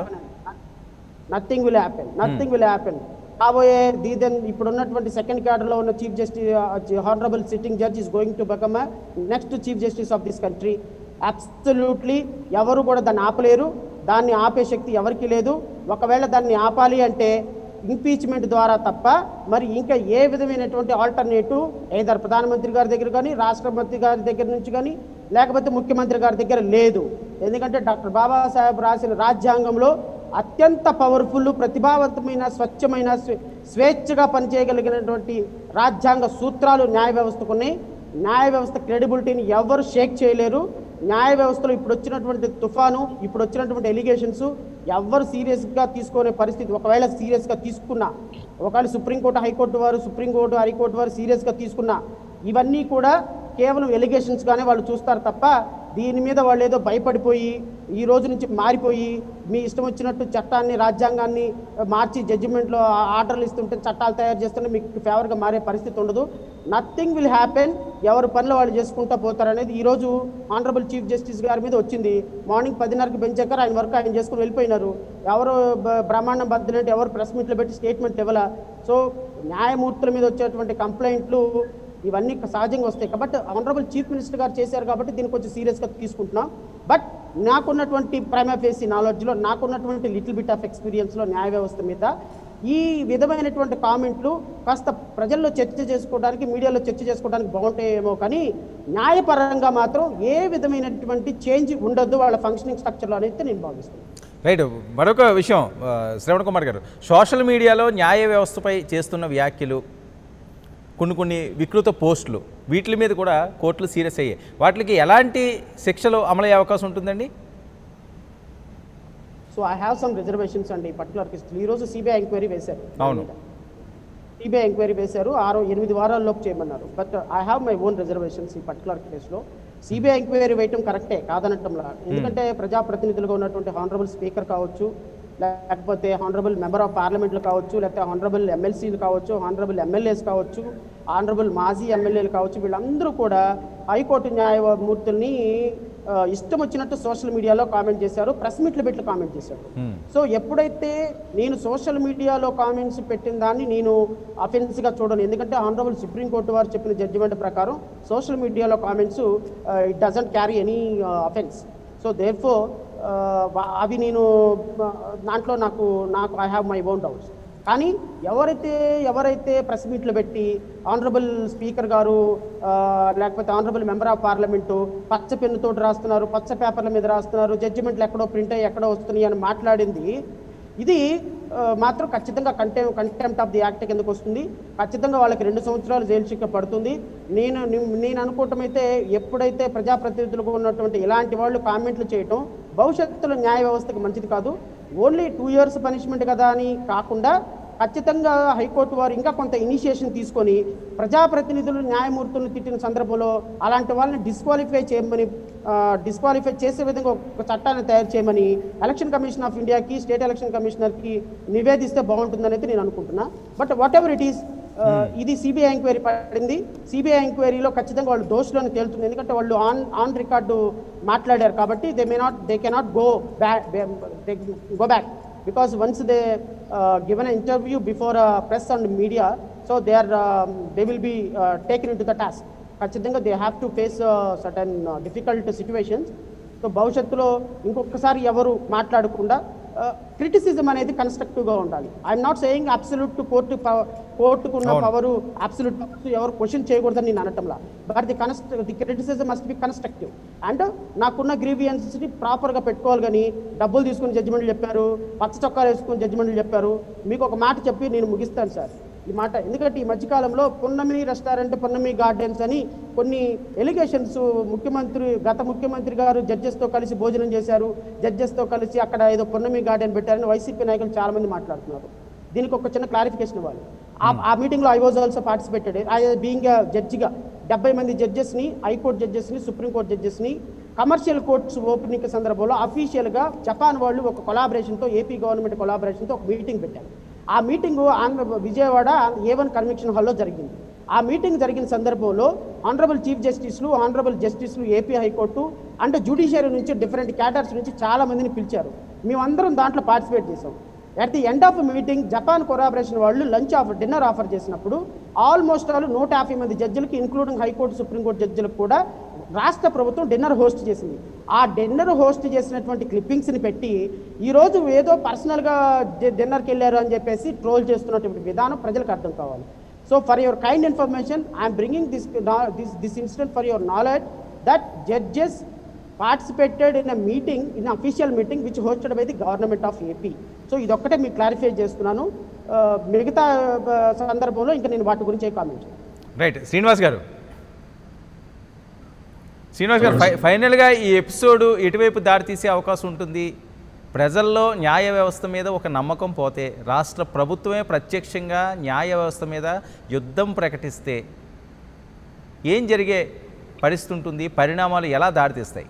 nothing will happen nothing will happen కాబోయే దీదెన్ ఇప్పుడు ఉన్నటువంటి సెకండ్ క్యాడర్లో ఉన్న chief justice honourable sitting judge is going to become next chief justice of this country absolutely ఎవరు కూడా దాన్ని ఆపలేరు దాన్ని ఆపే శక్తి ఎవరికీ లేదు ఒకవేళ దాన్ని ఆపాలి అంటే ఇంపీచ్మెంట్ ద్వారా తప్ప మరి ఇంకా ఏ విధమైనటువంటి ఆల్టర్నేటివ్ ఏదర్ ప్రధానమంత్రి గారి దగ్గర కానీ రాష్ట్రపతి గారి దగ్గర నుంచి కానీ లేకపోతే ముఖ్యమంత్రి గారి దగ్గర లేదు ఎందుకంటే డాక్టర్ బాబాసాహెబ్ రాసిన రాజ్యాంగంలో అత్యంత పవర్ఫుల్ ప్రతిభావంతమైన స్వచ్ఛమైన స్వే- స్వేచ్ఛగా పనిచేయగలిగినటువంటి రాజ్యాంగ సూత్రాలు న్యాయ వ్యవస్థకు ఉన్నాయి న్యాయ వ్యవస్థ క్రెడిబిలిటీని ఎవరు షేక్ చేయలేరు న్యాయ వ్యవస్థలో ఇప్పుడు వచ్చినటువంటి తుఫాను ఇప్పుడు వచ్చినటువంటి ఎలిగేషన్స్ ఎవరు సీరియస్గా తీసుకునే పరిస్థితి ఒకవేళ సీరియస్గా తీసుకున్నా ఒకవేళ సుప్రీంకోర్టు హైకోర్టు వారు సుప్రీంకోర్టు హైకోర్టు వారు సీరియస్గా తీసుకున్నా ఇవన్నీ కూడా కేవలం ఎలిగేషన్స్గానే వాళ్ళు చూస్తారు తప్ప దీని మీద వాళ్ళు ఏదో భయపడిపోయి ఈ రోజు నుంచి మారిపోయి మీ ఇష్టం వచ్చినట్టు చట్టాన్ని రాజ్యాంగాన్ని మార్చి జడ్జిమెంట్లో ఆర్డర్లు ఇస్తుంటే చట్టాలు తయారు చేస్తుంటే మీకు ఫేవర్గా మారే పరిస్థితి ఉండదు నథింగ్ విల్ హ్యాపెన్ ఎవరి పనులు వాళ్ళు చేసుకుంటూ పోతారనేది ఈరోజు ఆనరబుల్ చీఫ్ జస్టిస్ గారి మీద వచ్చింది మార్నింగ్ పదిన్నరకి బెంచాక ఆయన వర్క్ ఆయన చేసుకుని వెళ్ళిపోయినారు ఎవరు బ- బ్రహ్మాండం బద్దినట్టు ఎవరు ప్రెస్ మీట్లు పెట్టి స్టేట్మెంట్ ఇవ్వాల సో న్యాయమూర్తుల మీద వచ్చేటువంటి కంప్లైంట్లు ఇవన్నీ సహజంగా వస్తాయి కాబట్టి ఆనరబుల్ చీఫ్ మినిస్టర్ గారు చేశారు కాబట్టి దీన్ని కొంచెం సీరియస్గా తీసుకుంటున్నాం బట్ నాకున్నటువంటి ప్రైమా ఫేసి నాలెడ్జ్లో నాకున్నటువంటి లిటిల్ బిట్ ఆఫ్ ఎక్స్పీరియన్స్లో న్యాయ వ్యవస్థ మీద ఈ విధమైనటువంటి కామెంట్లు కాస్త ప్రజల్లో చర్చ చేసుకోవడానికి మీడియాలో చర్చ చేసుకోవడానికి బాగుంటాయేమో కానీ న్యాయపరంగా మాత్రం ఏ విధమైనటువంటి చేంజ్ ఉండొద్దు వాళ్ళ ఫంక్షనింగ్ స్ట్రక్చర్లో అనేది నేను భావిస్తున్నాను రైట్ మరొక విషయం ఆ, శ్రవణ్ కుమార్ గారు సోషల్ మీడియాలో న్యాయ వ్యవస్థపై చేస్తున్న వ్యాఖ్యలు కొన్ని కొన్ని వికృత పోస్టులు వీటి మీద కూడా కోర్టులు సీరియస్ అయ్యాయి వాటికి ఎలాంటి శిక్షలు అమలయ్యే అవకాశం ఉంటుందండి so I have some reservations అండి పర్టికులర్ కేసు ఈరోజు సిబిఐ ఎంక్వైరీ వేశారు అవును. సిబిఐ ఎంక్వైరీ వేశారు ఆరో ఎనిమిది వారాల్లోపు చేయమన్నారు but I have my own reservations ఈ పర్టికులర్ కేసులో సిబిఐ ఎంక్వైరీ వేయటం కరెక్టే కాదనటంలా ఎందుకంటే ప్రజాప్రతినిధులుగా ఉన్నటువంటి హానరబుల్ స్పీకర్ కావచ్చు లేకపోతే హానరబుల్ మెంబర్ ఆఫ్ పార్లమెంట్లు కావచ్చు లేకపోతే హానరబుల్ ఎమ్మెల్సీలు కావచ్చు హానరబుల్ ఎమ్మెల్యేస్ కావచ్చు ఆనరబుల్ మాజీ ఎమ్మెల్యేలు కావచ్చు వీళ్ళందరూ కూడా హైకోర్టు న్యాయమూర్తుల్ని ఆ, ఇష్టం వచ్చినట్టు సోషల్ మీడియాలో కామెంట్ చేశారు ప్రెస్ మీట్లు పెట్టి కామెంట్ చేశారు Hmm. సో ఎప్పుడైతే నేను సోషల్ మీడియాలో కామెంట్స్ పెట్టిన దాన్ని నేను అఫెన్స్గా చూడను ఎందుకంటే ఆనరబుల్ సుప్రీంకోర్టు వారు చెప్పిన జడ్జిమెంట్ ప్రకారం సోషల్ మీడియాలో comments it doesn't carry any offence so therefore అవి నేను ఆ, దాంట్లో నాకు నాకు I have my own doubts కానీ ఎవరైతే ఎవరైతే ప్రెస్ మీట్లు పెట్టి ఆనరబుల్ స్పీకర్ గారు ఆ, లేకపోతే ఆనరబుల్ మెంబర్ ఆఫ్ పార్లమెంటు పచ్చ పెన్నుతో రాస్తున్నారు పచ్చ పేపర్ల మీద రాస్తున్నారు జడ్జిమెంట్లు ఎక్కడో ప్రింట్ అయ్యి ఎక్కడో వస్తున్నాయి అని మాట్లాడింది ఇది ఆ, మాత్రం ఖచ్చితంగా కంటెం కంటెంప్ట్ ఆఫ్ ది యాక్ట్ కిందకు వస్తుంది ఖచ్చితంగా వాళ్ళకి రెండు సంవత్సరాలు జైలు శిక్ష పడుతుంది నేను నేను అనుకోవటం అయితే ఎప్పుడైతే ప్రజాప్రతినిధులుగా ఉన్నటువంటి ఇలాంటి వాళ్ళు కామెంట్లు చేయటం భవిష్యత్తులో న్యాయ వ్యవస్థకి మంచిది కాదు ఓన్లీ టూ ఇయర్స్ పనిష్మెంట్ కదా అని కాకుండా ఖచ్చితంగా హైకోర్టు వారు ఇంకా కొంత ఇనిషియేషన్ తీసుకొని ప్రజాప్రతినిధులు న్యాయమూర్తులను తిట్టిన సందర్భంలో అలాంటి వాళ్ళని డిస్క్వాలిఫై చేయమని డిస్క్వాలిఫై చేసే విధంగా ఒక చట్టాన్ని తయారు చేయమని ఎలక్షన్ కమిషన్ ఆఫ్ ఇండియాకి స్టేట్ ఎలక్షన్ కమిషనర్కి నివేదిస్తే బాగుంటుందని అయితే నేను అనుకుంటున్నా but whatever it is ఇది సిబిఐ ఎంక్వైరీ పడింది సిబిఐ ఎంక్వైరీలో ఖచ్చితంగా వాళ్ళు దోషులను తేలుతుంది ఎందుకంటే వాళ్ళు ఆన్ ఆన్ రికార్డు మాట్లాడారు కాబట్టి they may not they cannot go back go back because once they uh, given an interview before uh, press and media so they are they will be taken into the task ఖచ్చితంగా they have to face certain difficult situations so భవిష్యత్తులో ఇంకొకసారి ఎవరు మాట్లాడకుండా criticism అనేది కన్స్ట్రక్టివ్గా ఉండాలి I'm not saying absolute court కోర్టుకున్న అవును. పవరు అబ్సల్యూట్ ఎవరు క్వశ్చన్ చేయకూడదని నేను అనటంలా బట్ ది కన్స్ట్ర the criticism must be constructive and నాకున్న గ్రీవియన్స్ని ప్రాపర్గా పెట్టుకోవాలి కానీ డబ్బులు తీసుకుని జడ్జిమెంట్లు చెప్పారు పచ్చ చొక్కాలు వేసుకుని జడ్జిమెంట్లు చెప్పారు మీకు ఒక మాట చెప్పి నేను ముగిస్తాను సార్ ఈ మాట ఎందుకంటే ఈ మధ్యకాలంలో పున్నమి రెస్టారెంట్ పున్నమి గార్డెన్స్ అని కొన్ని ఎలిగేషన్స్ ముఖ్యమంత్రి గత ముఖ్యమంత్రి గారు జడ్జెస్తో కలిసి భోజనం చేశారు జడ్జెస్తో కలిసి అక్కడ ఏదో పున్నమి గార్డెన్ పెట్టారని వైసీపీ నాయకులు చాలా మంది మాట్లాడుతున్నారు దీనికి ఒక చిన్న క్లారిఫికేషన్ ఇవ్వాలి ఆ- ఆ మీటింగ్లో I was also participated I being జడ్జిగా డెబ్బై మంది జడ్జెస్ని హైకోర్టు జడ్జెస్ని సుప్రీంకోర్టు జడ్జెస్ని కమర్షియల్ కోర్ట్స్ ఓపెనింగ్ సందర్భంలో అఫీషియల్గా జపాన్ వాళ్ళు ఒక కొలాబరేషన్తో ఏపీ గవర్నమెంట్ కొలాబరేషన్తో ఒక మీటింగ్ పెట్టారు ఆ meeting Andhra Vijayawada A one convention హాల్లో జరిగింది ఆ మీటింగ్ జరిగిన సందర్భంలో ఆనరబుల్ చీఫ్ జస్టిస్లు ఆనరబుల్ జస్టిస్లు ఏపీ హైకోర్టు అండ్ జ్యుడిషియరీ నుంచి డిఫరెంట్ క్యాటర్స్ నుంచి చాలా మందిని పిలిచారు మేమందరం దాంట్లో పార్టిసిపేట్ చేసాం at the end of meeting Japan collaboration వాళ్ళు లంచ్ ఆఫర్ డిన్నర్ ఆఫర్ చేసినప్పుడు ఆల్మోస్ట్ ఆల్ నూట యాభై మంది జడ్జిలకి ఇంక్లూడింగ్ హైకోర్టు సుప్రీంకోర్టు జడ్జిలకు కూడా రాష్ట్ర ప్రభుత్వం డిన్నర్ హోస్ట్ చేసింది ఆ డిన్నర్ హోస్ట్ చేసినటువంటి క్లిప్పింగ్స్ని పెట్టి ఈరోజు ఏదో పర్సనల్గా డిన్నర్కి వెళ్ళారు అని చెప్పేసి ట్రోల్ చేస్తున్నటువంటి విధానం ప్రజలకు అర్థం కావాలి so for your kind information I'm bringing this this this incident for your knowledge that judges participated in a meeting in official meeting which hosted by the government of AP so ఇదొక్కటే మీకు clarify చేస్తున్నాను ఆ, మిగతా ఆ, సందర్భంలో ఇంకా నేను వాటి గురించి కామెంట్ చేయను. రైట్ శ్రీనివాస్ గారు శ్రీనివాస్ గారు ఫై ఫైనల్గా ఈ ఎపిసోడ్ ఎటువైపు దారితీసే అవకాశం ఉంటుంది ప్రజల్లో న్యాయ వ్యవస్థ మీద ఒక నమ్మకం పోతే రాష్ట్ర ప్రభుత్వమే ప్రత్యక్షంగా న్యాయ వ్యవస్థ మీద యుద్ధం ప్రకటిస్తే ఏం జరిగే పరిస్థితి ఉంటుంది పరిణామాలు ఎలా దారితీస్తాయి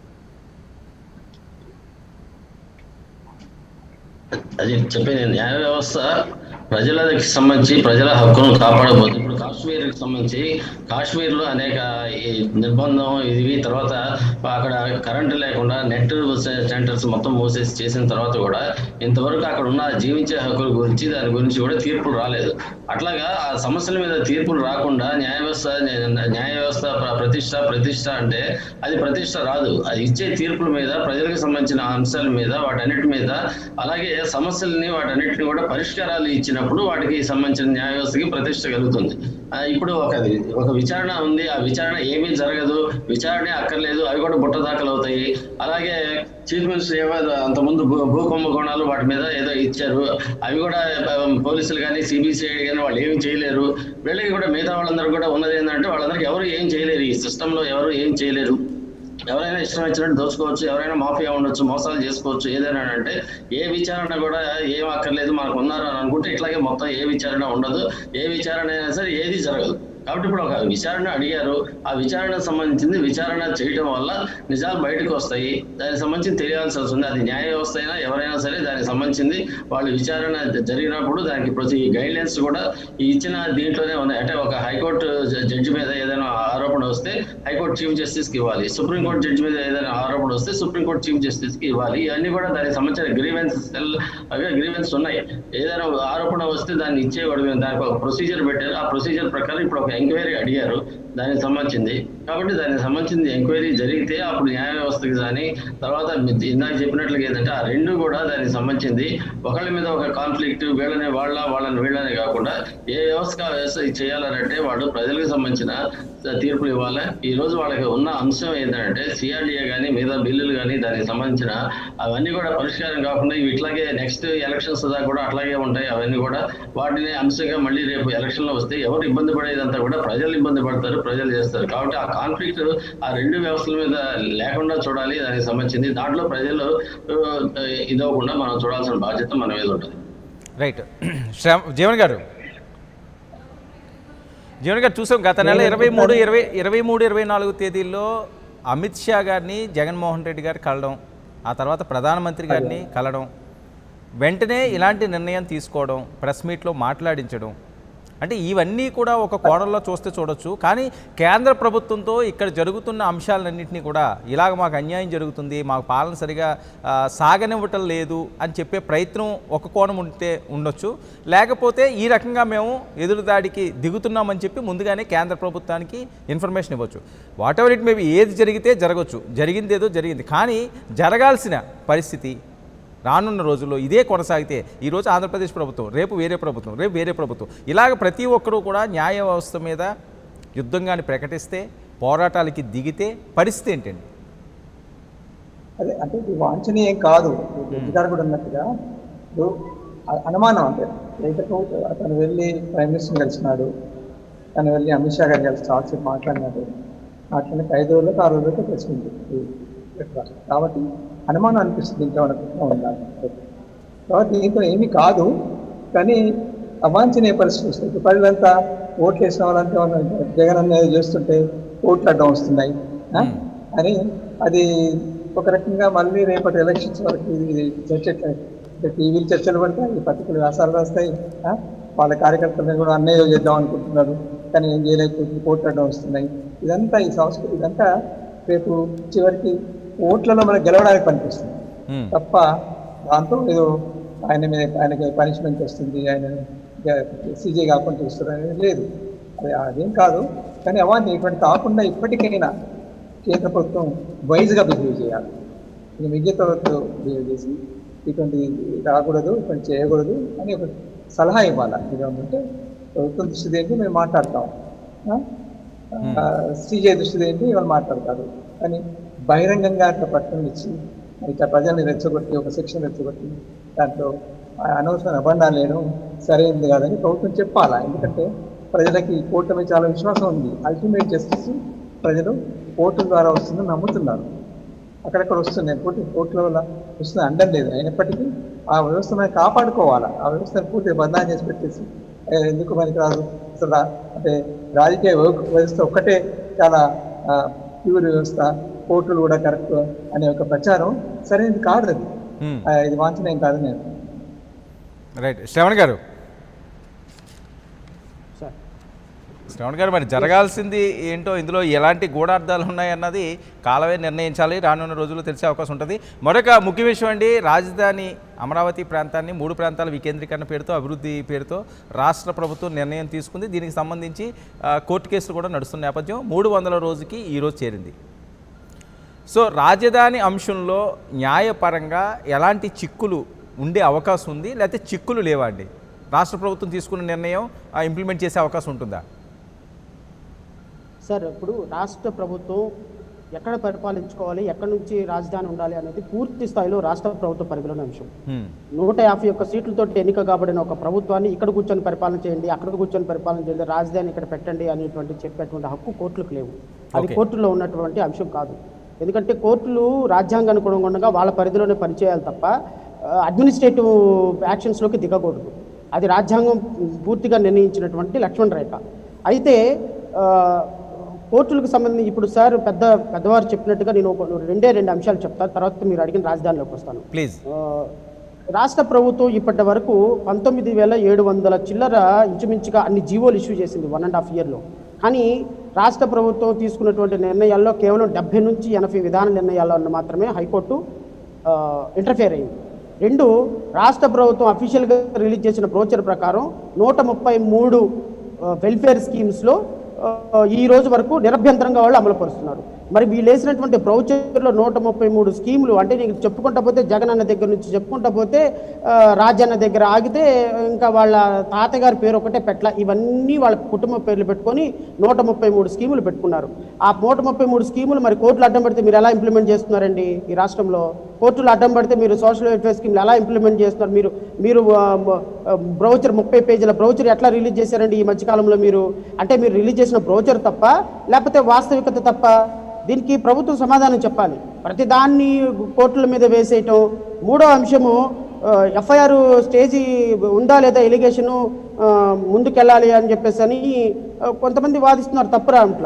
అది చెప్పేది న్యాయ వ్యవస్థ ప్రజలకు సంబంధించి ప్రజల హక్కును కాపాడబోతుంది ఇప్పుడు కాశ్మీర్కి సంబంధించి కాశ్మీర్లో అనేక ఈ నిర్బంధం ఇవి తర్వాత అక్కడ కరెంటు లేకుండా నెట్ సెంటర్స్ మొత్తం మూసేసి చేసిన తర్వాత కూడా ఇంతవరకు అక్కడ ఉన్న జీవించే హక్కుల గురించి దాని గురించి కూడా తీర్పులు రాలేదు అట్లాగా ఆ సమస్యల మీద తీర్పులు రాకుండా న్యాయ వ్యవస్థ న్యాయ వ్యవస్థ ప్ర- ప్రతిష్ట ప్రతిష్ట అంటే అది ప్రతిష్ట రాదు అది ఇచ్చే తీర్పుల మీద ప్రజలకు సంబంధించిన అంశాల మీద వాటన్నిటి మీద అలాగే సమస్యల్ని వాటన్నిటిని కూడా పరిష్కారాలు ఇచ్చినప్పుడు వాటికి సంబంధించిన న్యాయ వ్యవస్థకి ప్రతిష్ట కలుగుతుంది ఆ, ఇప్పుడు ఒక ఒక విచారణ ఉంది ఆ విచారణ ఏమీ జరగదు విచారణే అక్కర్లేదు అవి కూడా బుట్ట దాఖలు అవుతాయి అలాగే చీఫ్ మినిస్టర్ ఏవో అంతకుముందు భూ భూ కుంభకోణాలు వాటి మీద ఏదో ఇచ్చారు అవి కూడా ఆ, పోలీసులు కానీ సిబిసిఐడి కానీ వాళ్ళు ఏమీ చేయలేరు వీళ్ళకి కూడా మిగతా వాళ్ళందరూ కూడా ఉన్నది ఏంటంటే వాళ్ళందరికీ ఎవరు ఏం చేయలేరు ఈ సిస్టంలో ఎవరు ఏం చేయలేరు ఎవరైనా ఇష్టం వచ్చినట్టు దోచుకోవచ్చు ఎవరైనా మాఫియా ఉండొచ్చు మోసాలు చేసుకోవచ్చు ఏదైనా అంటే ఏ విచారణ కూడా ఏం అక్కర్లేదు మనకు ఉన్నారు అని అనుకుంటే ఇట్లాగే మొత్తం ఏ విచారణ ఉండదు ఏ విచారణ అయినా సరే ఏది జరగదు కాబట్టి ఇప్పుడు ఒక విచారణ అడిగారు ఆ విచారణకు సంబంధించింది విచారణ చేయడం వల్ల నిజాలు బయటకు వస్తాయి దానికి సంబంధించి తెలియాల్సి వస్తుంది అది న్యాయ వ్యవస్థ అయినా ఎవరైనా సరే దానికి సంబంధించింది వాళ్ళు విచారణ జ- జరిగినప్పుడు దానికి ప్రతి గైడ్లైన్స్ కూడా ఈ ఇచ్చిన దీంట్లోనే ఉన్నాయి అంటే ఒక హైకోర్టు జ- జడ్జి మీద ఏదైనా ఆరోపణ వస్తే హైకోర్టు చీఫ్ జస్టిస్ కి ఇవ్వాలి సుప్రీంకోర్టు జడ్జి మీద ఏదైనా ఆరోపణ వస్తే సుప్రీంకోర్టు చీఫ్ జస్టిస్ కి ఇవ్వాలి ఇవన్నీ కూడా దానికి సంబంధించిన గ్రీవెన్స్ అవి గ్రీవెన్స్ ఉన్నాయి ఏదైనా ఒక ఆరోపణ వస్తే దాన్ని ఇచ్చేవాడు దానికి ఒక ప్రొసీజర్ పెట్టారు ఆ ప్రొసీజర్ ప్రకారం ఇప్పుడు ఒక ఎంక్వైరీ అడిగారు దానికి సంబంధించింది కాబట్టి దానికి సంబంధించింది ఎంక్వైరీ జరిగితే అప్పుడు న్యాయ వ్యవస్థకి కానీ తర్వాత మీ- ఇందాక చెప్పినట్లుగా ఏంటంటే ఆ రెండు కూడా దానికి సంబంధించింది ఒకళ్ళ మీద ఒక కాన్ఫ్లిక్ట్ వీళ్ళని వాళ్ళ వాళ్ళని వీళ్ళని కాకుండా ఏ వ్యవస్థ ఆ వ్యవస్థ చేయాలనంటే వాళ్ళు ప్రజలకు సంబంధించిన తీర్పులు ఇవ్వాలి ఈ రోజు వాళ్ళకి ఉన్న అంశం ఏంటంటే సిఆర్డిఏ కానీ మిగతా బిల్లులు కానీ దానికి సంబంధించిన అవన్నీ కూడా పరిష్కారం కాకుండా ఇవి ఇట్లాగే నెక్స్ట్ ఎలక్షన్స్ దాకా కూడా అట్లాగే ఉంటాయి అవన్నీ కూడా వాటిని అంశంగా మళ్ళీ రేపు ఎలక్షన్ లో వస్తే ఎవరు ఇబ్బంది పడేదంతా కూడా ప్రజలు ఇబ్బంది పడతారు ప్రజలు చేస్తారు కాబట్టి ఆ కాన్ఫ్లిక్ట్ ఆ రెండు వ్యవస్థల మీద లేకుండా చూడాలి దానికి సంబంధించింది దాంట్లో ప్రజలు ఆ, ఇదవకుండా మనం చూడాల్సిన బాధ్యత మన మీద ఉంటుంది రైట్ శ్యామ్ జీవన్ గారు జీవన్ గారు చూసాం గత నెల ఇరవై మూడు ఇరవై ఇరవై మూడు ఇరవై నాలుగు తేదీల్లో అమిత్ షా గారిని జగన్మోహన్ రెడ్డి గారు కలడం ఆ తర్వాత ప్రధానమంత్రి గారిని కలడం వెంటనే ఇలాంటి నిర్ణయం తీసుకోవడం ప్రెస్ మీట్లో మాట్లాడించడం అంటే ఇవన్నీ కూడా ఒక కోణంలో చూస్తే చూడొచ్చు కానీ కేంద్ర ప్రభుత్వంతో ఇక్కడ జరుగుతున్న అంశాలన్నింటినీ కూడా ఇలాగ మాకు అన్యాయం జరుగుతుంది మాకు పాలన సరిగా ఆ, సాగనివ్వటం లేదు అని చెప్పే ప్రయత్నం ఒక కోణం ఉంటే ఉండొచ్చు లేకపోతే ఈ రకంగా మేము ఎదురుదాడికి దిగుతున్నామని చెప్పి ముందుగానే కేంద్ర ప్రభుత్వానికి ఇన్ఫర్మేషన్ ఇవ్వచ్చు వాట్ ఎవర్ ఇట్ మేబీ ఏది జరిగితే జరగవచ్చు జరిగింది ఏదో జరిగింది కానీ జరగాల్సిన పరిస్థితి రానున్న రోజుల్లో ఇదే కొనసాగితే ఈరోజు ఆంధ్రప్రదేశ్ ప్రభుత్వం రేపు వేరే ప్రభుత్వం రేపు వేరే ప్రభుత్వం ఇలాగ ప్రతి ఒక్కరూ కూడా న్యాయ వ్యవస్థ మీద యుద్ధంగాని ప్రకటిస్తే పోరాటాలకి దిగితే పరిస్థితి ఏంటండి అదే అంటే ఇది వాంఛనీయం కాదు రెడ్డి గారు కూడా ఉన్నట్టుగా ఇప్పుడు అ- అనుమానం అంటే లేకపోతే అతను వెళ్ళి ప్రైమ్ మినిస్టర్ కలిసినాడు తను వెళ్ళి అమిత్ షా గారు కలిసి చాలాసేపు మాట్లాడినాడు మాట్లాడిన ఐదు రోజులకు ఆరు రోజులకు తెలిసింది ఈ ఎట్లా. కాబట్టి అనుమానం అనిపిస్తుంది ఇంకా మనకు ఉండాలి కాబట్టి దీంతో ఏమీ కాదు కానీ అవాంఛనీయ పరిస్థితి వస్తాయి ఇప్పుడు ప్రజలంతా ఓట్లు వేసిన వాళ్ళంతా ఏమన్నా జగన్ అనేది చేస్తుంటే ఓట్లు అడ్డం వస్తున్నాయి ఆ? అని అది ఒక రకంగా మళ్ళీ రేపటి ఎలక్షన్స్ వరకు ఇది చర్చ టీవీలు చర్చలు పడతాయి పత్రికలు వ్యాసాలు రాస్తాయి ఆ? వాళ్ళ కార్యకర్తలను కూడా అన్నయ్య చేద్దాం అనుకుంటున్నారు కానీ ఏం చేయలేకపోతుంది ఓట్లు అడ్డం వస్తున్నాయి ఇదంతా ఈ సంస్కృతి ఇదంతా రేపు చివరికి ఓట్లలో మనకు గెలవడానికి పనిపిస్తుంది మ్మ్. తప్ప దాంతో ఏదో ఆయన మీద ఆయనకి పనిష్మెంట్ వస్తుంది ఆయన సీజే కాకుండా చూస్తారు అనేది లేదు అది అదేం కాదు కానీ అవన్నీ ఇటువంటి కాకుండా ఇప్పటికైనా కేంద్ర ప్రభుత్వం వైజ్గా బిహేవ్ చేయాలి ఇక మిగతాతో బిహేవ్ చేసి ఇటువంటి రాకూడదు ఇటువంటి చేయకూడదు అని ఒక సలహా ఇవ్వాలి ఇది ఏమంటే ప్రభుత్వం దృష్టిది ఏంటి మేము మాట్లాడతాం ఆ? సీజే దృష్టిది ఏంటి వాళ్ళు మాట్లాడతారు కానీ బహిరంగంగా అట్లా పట్టణం ఇచ్చి ఇట్లా ప్రజల్ని రెచ్చగొట్టి ఒక శిక్షణ రెచ్చగొట్టి దాంట్లో ఆ అనవసరమైన అబండాలు లేను సరైనది కాదని ప్రభుత్వం చెప్పాలా ఎందుకంటే ప్రజలకి ఈ కూటమి చాలా విశ్వాసం ఉంది అల్టిమేట్ జస్టిస్ ప్రజలు కోర్టుల ద్వారా వస్తుందని నమ్ముతున్నారు అక్కడక్కడ వస్తున్నాయి కోర్టు కోర్టుల వల్ల వస్తుంది అండం లేదు అయినప్పటికీ ఆ వ్యవస్థ మనం కాపాడుకోవాలా ఆ వ్యవస్థను పూర్తిగా బదనాం చేసి పెట్టేసి "ఏ, ఎందుకు మనకి రాదు అసలు రా- అంటే రాజకీయ వ్యవ- వ్యవస్థ ఒక్కటే చాలా ప్యూర్ వ్యవస్థ కోర్టులు కూడా కరెక్ట్ అనే ఒక ప్రచారం సరైనది కాదు అది మ్మ్. ఆ, ఇది వాంఛనీయం కాదు నేను రైట్ శ్రవణ్ గారు సార్ శ్రవణ్ గారు మరి జరగాల్సింది ఏంటో ఇందులో ఎలాంటి గూఢార్థాలు ఉన్నాయన్నది కాలమే నిర్ణయించాలి రానున్న రోజుల్లో తెలిసే అవకాశం ఉంటుంది మరొక ముఖ్య విషయం అండి రాజధాని అమరావతి ప్రాంతాన్ని మూడు ప్రాంతాల వికేంద్రీకరణ పేరుతో అభివృద్ధి పేరుతో రాష్ట్ర ప్రభుత్వం నిర్ణయం తీసుకుంది దీనికి సంబంధించి ఆ, కోర్టు కేసులు కూడా నడుస్తున్న నేపథ్యం మూడు వందల రోజుకి ఈరోజు చేరింది సో రాజధాని అంశంలో న్యాయపరంగా ఎలాంటి చిక్కులు ఉండే అవకాశం ఉంది లేకపోతే చిక్కులు లేవా అండి రాష్ట్ర ప్రభుత్వం తీసుకున్న నిర్ణయం ఆ, ఇంప్లిమెంట్ చేసే అవకాశం ఉంటుందా సార్ ఇప్పుడు రాష్ట్ర ప్రభుత్వం ఎక్కడ పరిపాలించుకోవాలి ఎక్కడి నుంచి రాజధాని ఉండాలి అనేది పూర్తి స్థాయిలో రాష్ట్ర ప్రభుత్వ పరిధిలోని అంశం హ్మ్. నూట యాభై ఒక్క సీట్లతో ఎన్నిక కాబడిన ఒక ప్రభుత్వాన్ని ఇక్కడ కూర్చొని పరిపాలన చేయండి అక్కడ కూర్చొని పరిపాలన చేయండి రాజధాని ఇక్కడ పెట్టండి అనేటువంటి చెప్పేటువంటి హక్కు కోర్టులకు లేవు అది Okay. కోర్టులో ఉన్నటువంటి అంశం కాదు ఎందుకంటే కోర్టులు రాజ్యాంగానికి అనుగుణంగా వాళ్ళ పరిధిలోనే పనిచేయాలి తప్ప అడ్మినిస్ట్రేటివ్ యాక్షన్స్లోకి దిగకూడదు అది రాజ్యాంగం పూర్తిగా నిర్ణయించినటువంటి లక్ష్మణ్ రేఖ అయితే ఆ, కోర్టులకు సంబంధించి ఇప్పుడు సార్ పెద్ద పెద్దవారు చెప్పినట్టుగా నేను ఒక రెండే రెండు అంశాలు చెప్తాను తర్వాత మీరు అడిగిన రాజధానిలోకి వస్తాను ప్లీజ్ ఆ, రాష్ట్ర ప్రభుత్వం ఇప్పటి వరకు పంతొమ్మిది వేల ఏడు వందల చిల్లర ఇంచుమించుగా అన్ని జీవోలు ఇష్యూ చేసింది వన్ అండ్ హాఫ్ ఇయర్లో కానీ రాష్ట్ర ప్రభుత్వం తీసుకున్నటువంటి నిర్ణయాల్లో కేవలం డెబ్బై నుంచి ఎనభై విధాన నిర్ణయాల్లో మాత్రమే హైకోర్టు ఇంటర్ఫేర్ అయింది రెండు రాష్ట్ర ప్రభుత్వం అఫీషియల్గా రిలీజ్ చేసిన బ్రోచర్ ప్రకారం నూట ముప్పై మూడు వెల్ఫేర్ స్కీమ్స్లో ఆ, ఈ రోజు వరకు నిరభ్యంతరంగా వాళ్ళు అమలుపరుస్తున్నారు మరి వీళ్ళు వేసినటువంటి బ్రౌచర్లో నూట ముప్పై మూడు స్కీములు అంటే నీకు చెప్పుకుంటా పోతే జగన్ అన్న దగ్గర నుంచి చెప్పుకుంటా పోతే ఆ, రాజన్న దగ్గర ఆగితే ఇంకా వాళ్ళ తాతగారి పేరు ఒకటే పెట్ల ఇవన్నీ వాళ్ళ కుటుంబ పేర్లు పెట్టుకొని నూట ముప్పై మూడు స్కీములు పెట్టుకున్నారు ఆ నూట ముప్పై మూడు స్కీములు మరి కోర్టులు అడ్డం పడితే మీరు ఎలా ఇంప్లిమెంట్ చేస్తున్నారండి ఈ రాష్ట్రంలో కోర్టులు అడ్డం పడితే మీరు సోషల్ వెల్ఫేర్ స్కీమ్లు ఎలా ఇంప్లిమెంట్ చేస్తున్నారు మీరు మీరు బ్రౌచర్ ముప్పై పేజీల బ్రౌచర్ ఎట్లా రిలీజ్ చేశారండి ఈ మధ్యకాలంలో మీరు అంటే మీరు రిలీజ్ చేసిన బ్రౌచర్ తప్ప లేకపోతే వాస్తవికత తప్ప దీనికి ప్రభుత్వం సమాధానం చెప్పాలి ప్రతిదాన్ని కోర్టుల మీద వేసేయటం మూడో అంశము ఎఫ్ఐఆర్ స్టేజీ ఉందా లేదా ఎలిగేషను ముందుకెళ్ళాలి అని చెప్పేసి అని ఆ, కొంతమంది వాదిస్తున్నారు తప్పురా అట్లా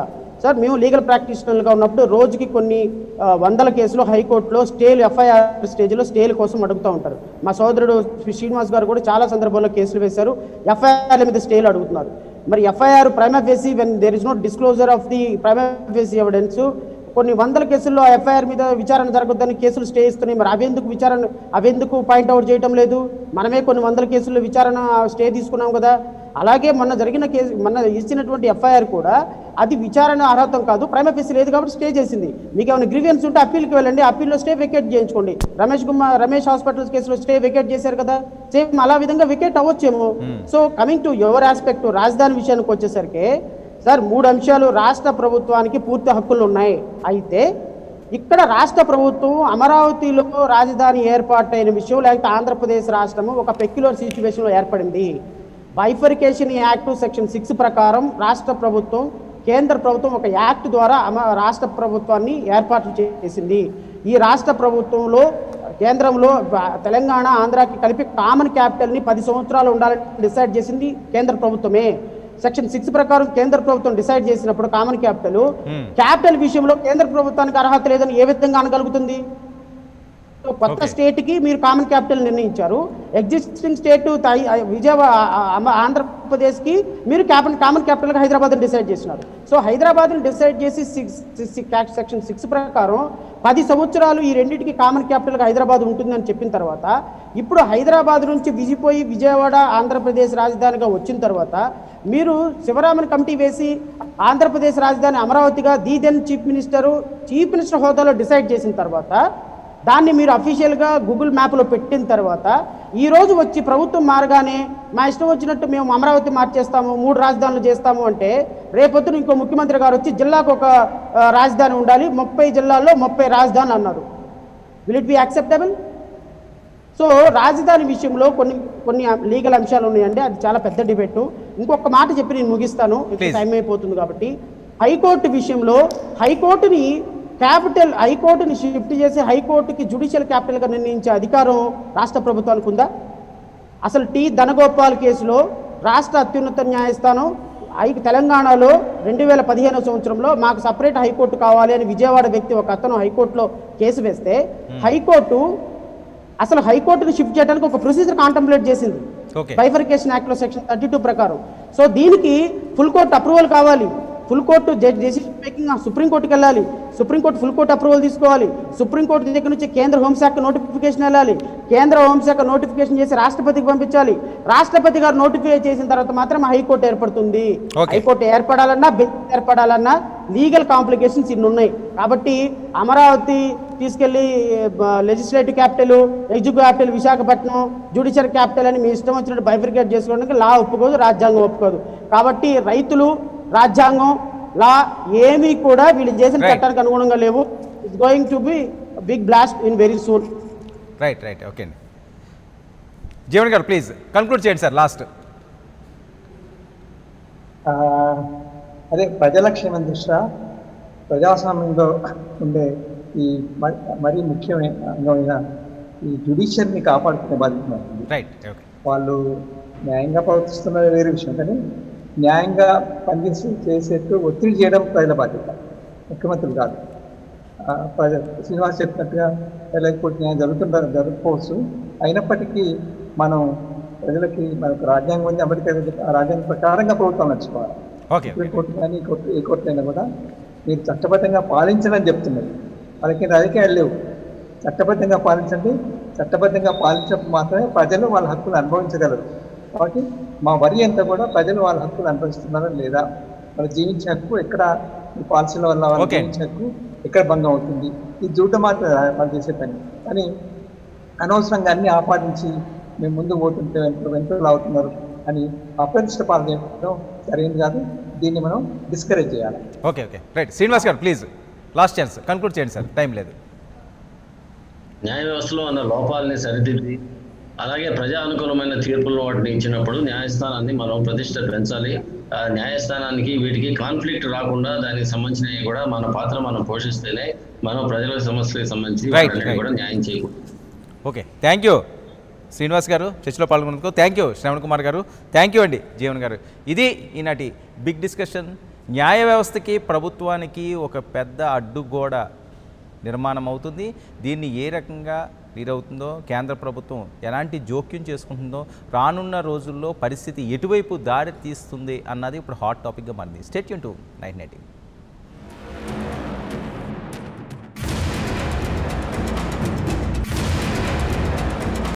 సార్ మేము లీగల్ ప్రాక్టీషనర్గా ఉన్నప్పుడు రోజుకి కొన్ని ఆ, వందల కేసులు హైకోర్టులో స్టేలు ఎఫ్ఐఆర్ స్టేజ్లో స్టేల కోసం అడుగుతూ ఉంటారు మా సోదరుడు శ్రీ శ్రీనివాస్ గారు కూడా చాలా సందర్భాల్లో కేసులు వేశారు ఎఫ్ఐఆర్ల మీద స్టేలు అడుగుతున్నారు మరి FIR prima facie when there is no disclosure of the prima facie evidence కొన్ని వందల కేసుల్లో ఎఫ్ఐఆర్ మీద విచారణ జరగొద్దని కేసులు స్టే ఇస్తున్నాయి మరి అవెందుకు విచారణ అవెందుకు పాయింట్అవుట్ చేయటం లేదు మనమే కొన్ని వందల కేసుల్లో విచారణ స్టే తీసుకున్నాం కదా అలాగే మొన్న జరిగిన కేసు మొన్న ఇచ్చినటువంటి ఎఫ్ఐఆర్ కూడా అది విచారణ అర్హతం కాదు ప్రైమ ఫేసి లేదు కాబట్టి స్టే చేసింది మీకు ఏమైనా గ్రీవియన్స్ ఉంటే అప్పీల్కి వెళ్ళండి అప్పీల్లో స్టే వెకేట్ చేయించుకోండి రమేష్ కుమార్ రమేష్ హాస్పిటల్స్ కేసులో స్టే వెకేట్ చేశారు కదా సేమ్ అలా విధంగా వెకేట్ అవ్వచ్చేమో so coming to your aspect రాజధాని విషయానికి వచ్చేసరికి సార్ మూడు అంశాలు రాష్ట్ర ప్రభుత్వానికి పూర్తి హక్కులు ఉన్నాయి అయితే ఇక్కడ రాష్ట్ర ప్రభుత్వం అమరావతిలో రాజధాని ఏర్పాటైన విషయం లేకపోతే ఆంధ్రప్రదేశ్ రాష్ట్రము ఒక పెక్యులర్ సిచ్యువేషన్లో ఏర్పడింది బైఫరికేషన్ యాక్ట్ సెక్షన్ సిక్స్ ప్రకారం రాష్ట్ర ప్రభుత్వం కేంద్ర ప్రభుత్వం ఒక యాక్ట్ ద్వారా అమ రాష్ట్ర ప్రభుత్వాన్ని ఏర్పాటు చేసింది ఈ రాష్ట్ర ప్రభుత్వంలో కేంద్రంలో బ- తెలంగాణ ఆంధ్రాకి కలిపి కామన్ క్యాపిటల్ని పది సంవత్సరాలు ఉండాలని డిసైడ్ చేసింది కేంద్ర ప్రభుత్వమే సెక్షన్ సిక్స్ ప్రకారం కేంద్ర ప్రభుత్వం డిసైడ్ చేసినప్పుడు కామన్ క్యాపిటల్ క్యాపిటల్ విషయంలో కేంద్ర ప్రభుత్వానికి అర్హత లేదని ఏ విధంగా అనగలుగుతుంది సో కొత్త Okay. స్టేట్ కి మీరు కామన్ క్యాపిటల్ నిర్ణయించారు ఎగ్జిస్టింగ్ స్టేట్ విజయవాడ ఆంధ్రప్రదేశ్ కి మీరు capital common capital Hyderabad decide చేసినారు సో హైదరాబాద్ డిసైడ్ చేసి సిక్స్ సెక్షన్ సిక్స్ ప్రకారం పది సంవత్సరాలు ఈ రెండింటికి కామన్ క్యాపిటల్ హైదరాబాద్ ఉంటుందని చెప్పిన తర్వాత ఇప్పుడు హైదరాబాద్ నుంచి విజిపోయి విజయవాడ ఆంధ్రప్రదేశ్ రాజధానిగా వచ్చిన తర్వాత మీరు శివరామన్ కమిటీ వేసి ఆంధ్రప్రదేశ్ రాజధాని అమరావతిగా the then chief minister chief minister హోదాలో డిసైడ్ చేసిన తర్వాత దాన్ని మీరు అఫీషియల్గా గూగుల్ మ్యాప్లో పెట్టిన తర్వాత ఈ రోజు వచ్చి ప్రభుత్వం మారగానే మా ఇష్టం వచ్చినట్టు మేము అమరావతి మార్చేస్తాము మూడు రాజధానులు చేస్తాము అంటే రేపొద్దున ఇంకో ముఖ్యమంత్రి గారు వచ్చి జిల్లాకు ఒక ఆ, రాజధాని ఉండాలి ముప్పై జిల్లాల్లో ముప్పై రాజధానులు అన్నారు will it be acceptable so రాజధాని విషయంలో కొన్ని కొన్ని లీగల్ అంశాలు ఉన్నాయండి అది చాలా పెద్ద డిబేట్ ఇంకొక మాట చెప్పి నేను ముగిస్తాను ఎక్కువ Please. టైం అయిపోతుంది కాబట్టి హైకోర్టు విషయంలో హైకోర్టుని క్యాపిటల్ హైకోర్టుని షిఫ్ట్ చేసి హైకోర్టుకి జుడిషియల్ క్యాపిటల్గా నిర్ణయించే అధికారం రాష్ట్ర ప్రభుత్వానికి ఉందా అసలు టి ధనగోపాల్ కేసులో రాష్ట్ర అత్యున్నత న్యాయస్థానం ఐ తెలంగాణలో రెండు వేల పదిహేనో సంవత్సరంలో మాకు సపరేట్ హైకోర్టు కావాలి అని విజయవాడ వ్యక్తి ఒక అతను హైకోర్టులో కేసు వేస్తే హైకోర్టు అసలు హైకోర్టుని షిఫ్ట్ చేయడానికి ఒక ప్రొసీజర్ కాంటంప్లేట్ చేసింది ఓకే బైఫర్కేషన్ యాక్ట్లో సెక్షన్ థర్టీ టూ ప్రకారం సో దీనికి ఫుల్ కోర్ట్ అప్రూవల్ కావాలి ఫుల్ కోర్టు డెసిషన్ మేకింగ్ సుప్రీంకోర్టుకి వెళ్ళాలి సుప్రీంకోర్టు ఫుల్ కోర్టు అప్రూవల్ తీసుకోవాలి సుప్రీంకోర్టు దగ్గర నుంచి కేంద్ర హోంశాఖ నోటిఫికేషన్ వెళ్ళాలి కేంద్ర హోంశాఖ నోటిఫికేషన్ చేసి రాష్ట్రపతికి పంపించాలి రాష్ట్రపతి గారు నోటిఫై చేసిన తర్వాత మాత్రం హైకోర్టు ఏర్పడుతుంది Okay. హైకోర్టు ఏర్పడాలన్నా బెంచ్ ఏర్పడాలన్నా లీగల్ కాంప్లికేషన్స్ ఇన్ని ఉన్నాయి కాబట్టి అమరావతి తీసుకెళ్లి legislative capital executive capital Visakhapatnam judicial capital అని మీ ఇష్టం వచ్చినట్టు బైఫికేట్ చేసుకోవడానికి లా ఒప్పుకోదు రాజ్యాంగం ఒప్పుకోదు కాబట్టి రైతులు రాజ్యాంగం లా ఏమీ కూడా వీళ్ళు చేసిన Right. చట్టానికి అనుగుణంగా లేవు it's going to be big blast in very soon right right okay అండి జీవన్ గారు ప్లీజ్ కన్క్లూడ్ చేయండి సార్ లాస్ట్ ఆ, అదే ప్రజల క్షేమం దృష్ట్యా ప్రజాస్వామ్యంలో ఉండే ఈ మ- మరీ ముఖ్యమైన ఈ జుడిషియర్ని కాపాడుకునే బాధ్యత మనది. రైట్ ఓకే వాళ్ళు న్యాయంగా ప్రవర్తిస్తున్నది వేరే విషయం కానీ న్యాయంగా పనిచేసి చేసేట్టు ఒత్తిడి చేయడం ప్రజల బాధ్యత ముఖ్యమంత్రులు కాదు ఆ, ప్రజ శ్రీనివాస్ చెప్పినట్టుగా లేకపోతే న్యాయం జరుగుతుండ జరగకపోవచ్చు అయినప్పటికీ మనం ప్రజలకి మనకు రాజ్యాంగం ఉంది అమెరికా ఆ రాజ్యాంగం ప్రకారంగా ప్రభుత్వం నడుచుకోవాలి ఓకే సుప్రీం కోర్టు కానీ ఈ కోర్టు ఏ కోర్టు అయినా కూడా మీరు చట్టబద్ధంగా పాలించడని చెప్తున్నది వాళ్ళకి రాజకీయాలు లేవు చట్టబద్ధంగా పాలించండి చట్టబద్ధంగా పాలించినప్పుడు మాత్రమే ప్రజలు వాళ్ళ హక్కులు అనుభవించగలరు కాబట్టి మా వరి అంతా కూడా ప్రజలు వాళ్ళ హక్కులు అనుభవిస్తున్నారా లేదా వాళ్ళు జీవించే హక్కు ఎక్కడ ఈ పాలసీల వల్ల వాళ్ళు Okay. జీవించే హక్కు ఎక్కడ భంగం అవుతుంది ఈ జూట మాత్రం వాళ్ళు చేసే పని కానీ అనవసరంగా అన్ని ఆపాదించి మేము ముందు పోతుంటే వెంట వెంటలు అవుతున్నారు అని అప్రతిష్ట పాలన చేయడం సరైనది కాదు దీన్ని మనం డిస్కరేజ్ చేయాలి okay okay right Srinivas garu please last chance conclude చేయండి సార్ టైం లేదు న్యాయ వ్యవస్థలో ఉన్న లోపాలని సరిదిద్ది అలాగే ప్రజా అనుకూలమైన తీర్పులను వాటిని ఇచ్చినప్పుడు న్యాయస్థానాన్ని మనం ప్రతిష్ట పెంచాలి ఆ న్యాయస్థానానికి వీటికి కాన్ఫ్లిక్ట్ రాకుండా దానికి సంబంధించినవి కూడా మన పాత్ర మనం పోషిస్తేనే మనం ప్రజల సమస్యలకు సంబంధించి Right, వాటిని right. కూడా న్యాయం చేయకూడదు okay thank you Srinivas garu చర్చలో పాల్గొన్నందుకు thank you Shravan Kumar garu thank you అండి జీవన్ గారు ఇది ఈనాటి బిగ్ డిస్కషన్ న్యాయ వ్యవస్థకి ప్రభుత్వానికి ఒక పెద్ద అడ్డుగోడ నిర్మాణం అవుతుంది దీన్ని ఏ రకంగా వీరవుతుందో కేంద్ర ప్రభుత్వం ఎలాంటి జోక్యం చేసుకుంటుందో రానున్న రోజుల్లో పరిస్థితి ఎటువైపు దారి తీస్తుంది అన్నది ఇప్పుడు హాట్ టాపిక్గా మారింది స్టేట్ యూన్ టు నైన్ నైన్టీ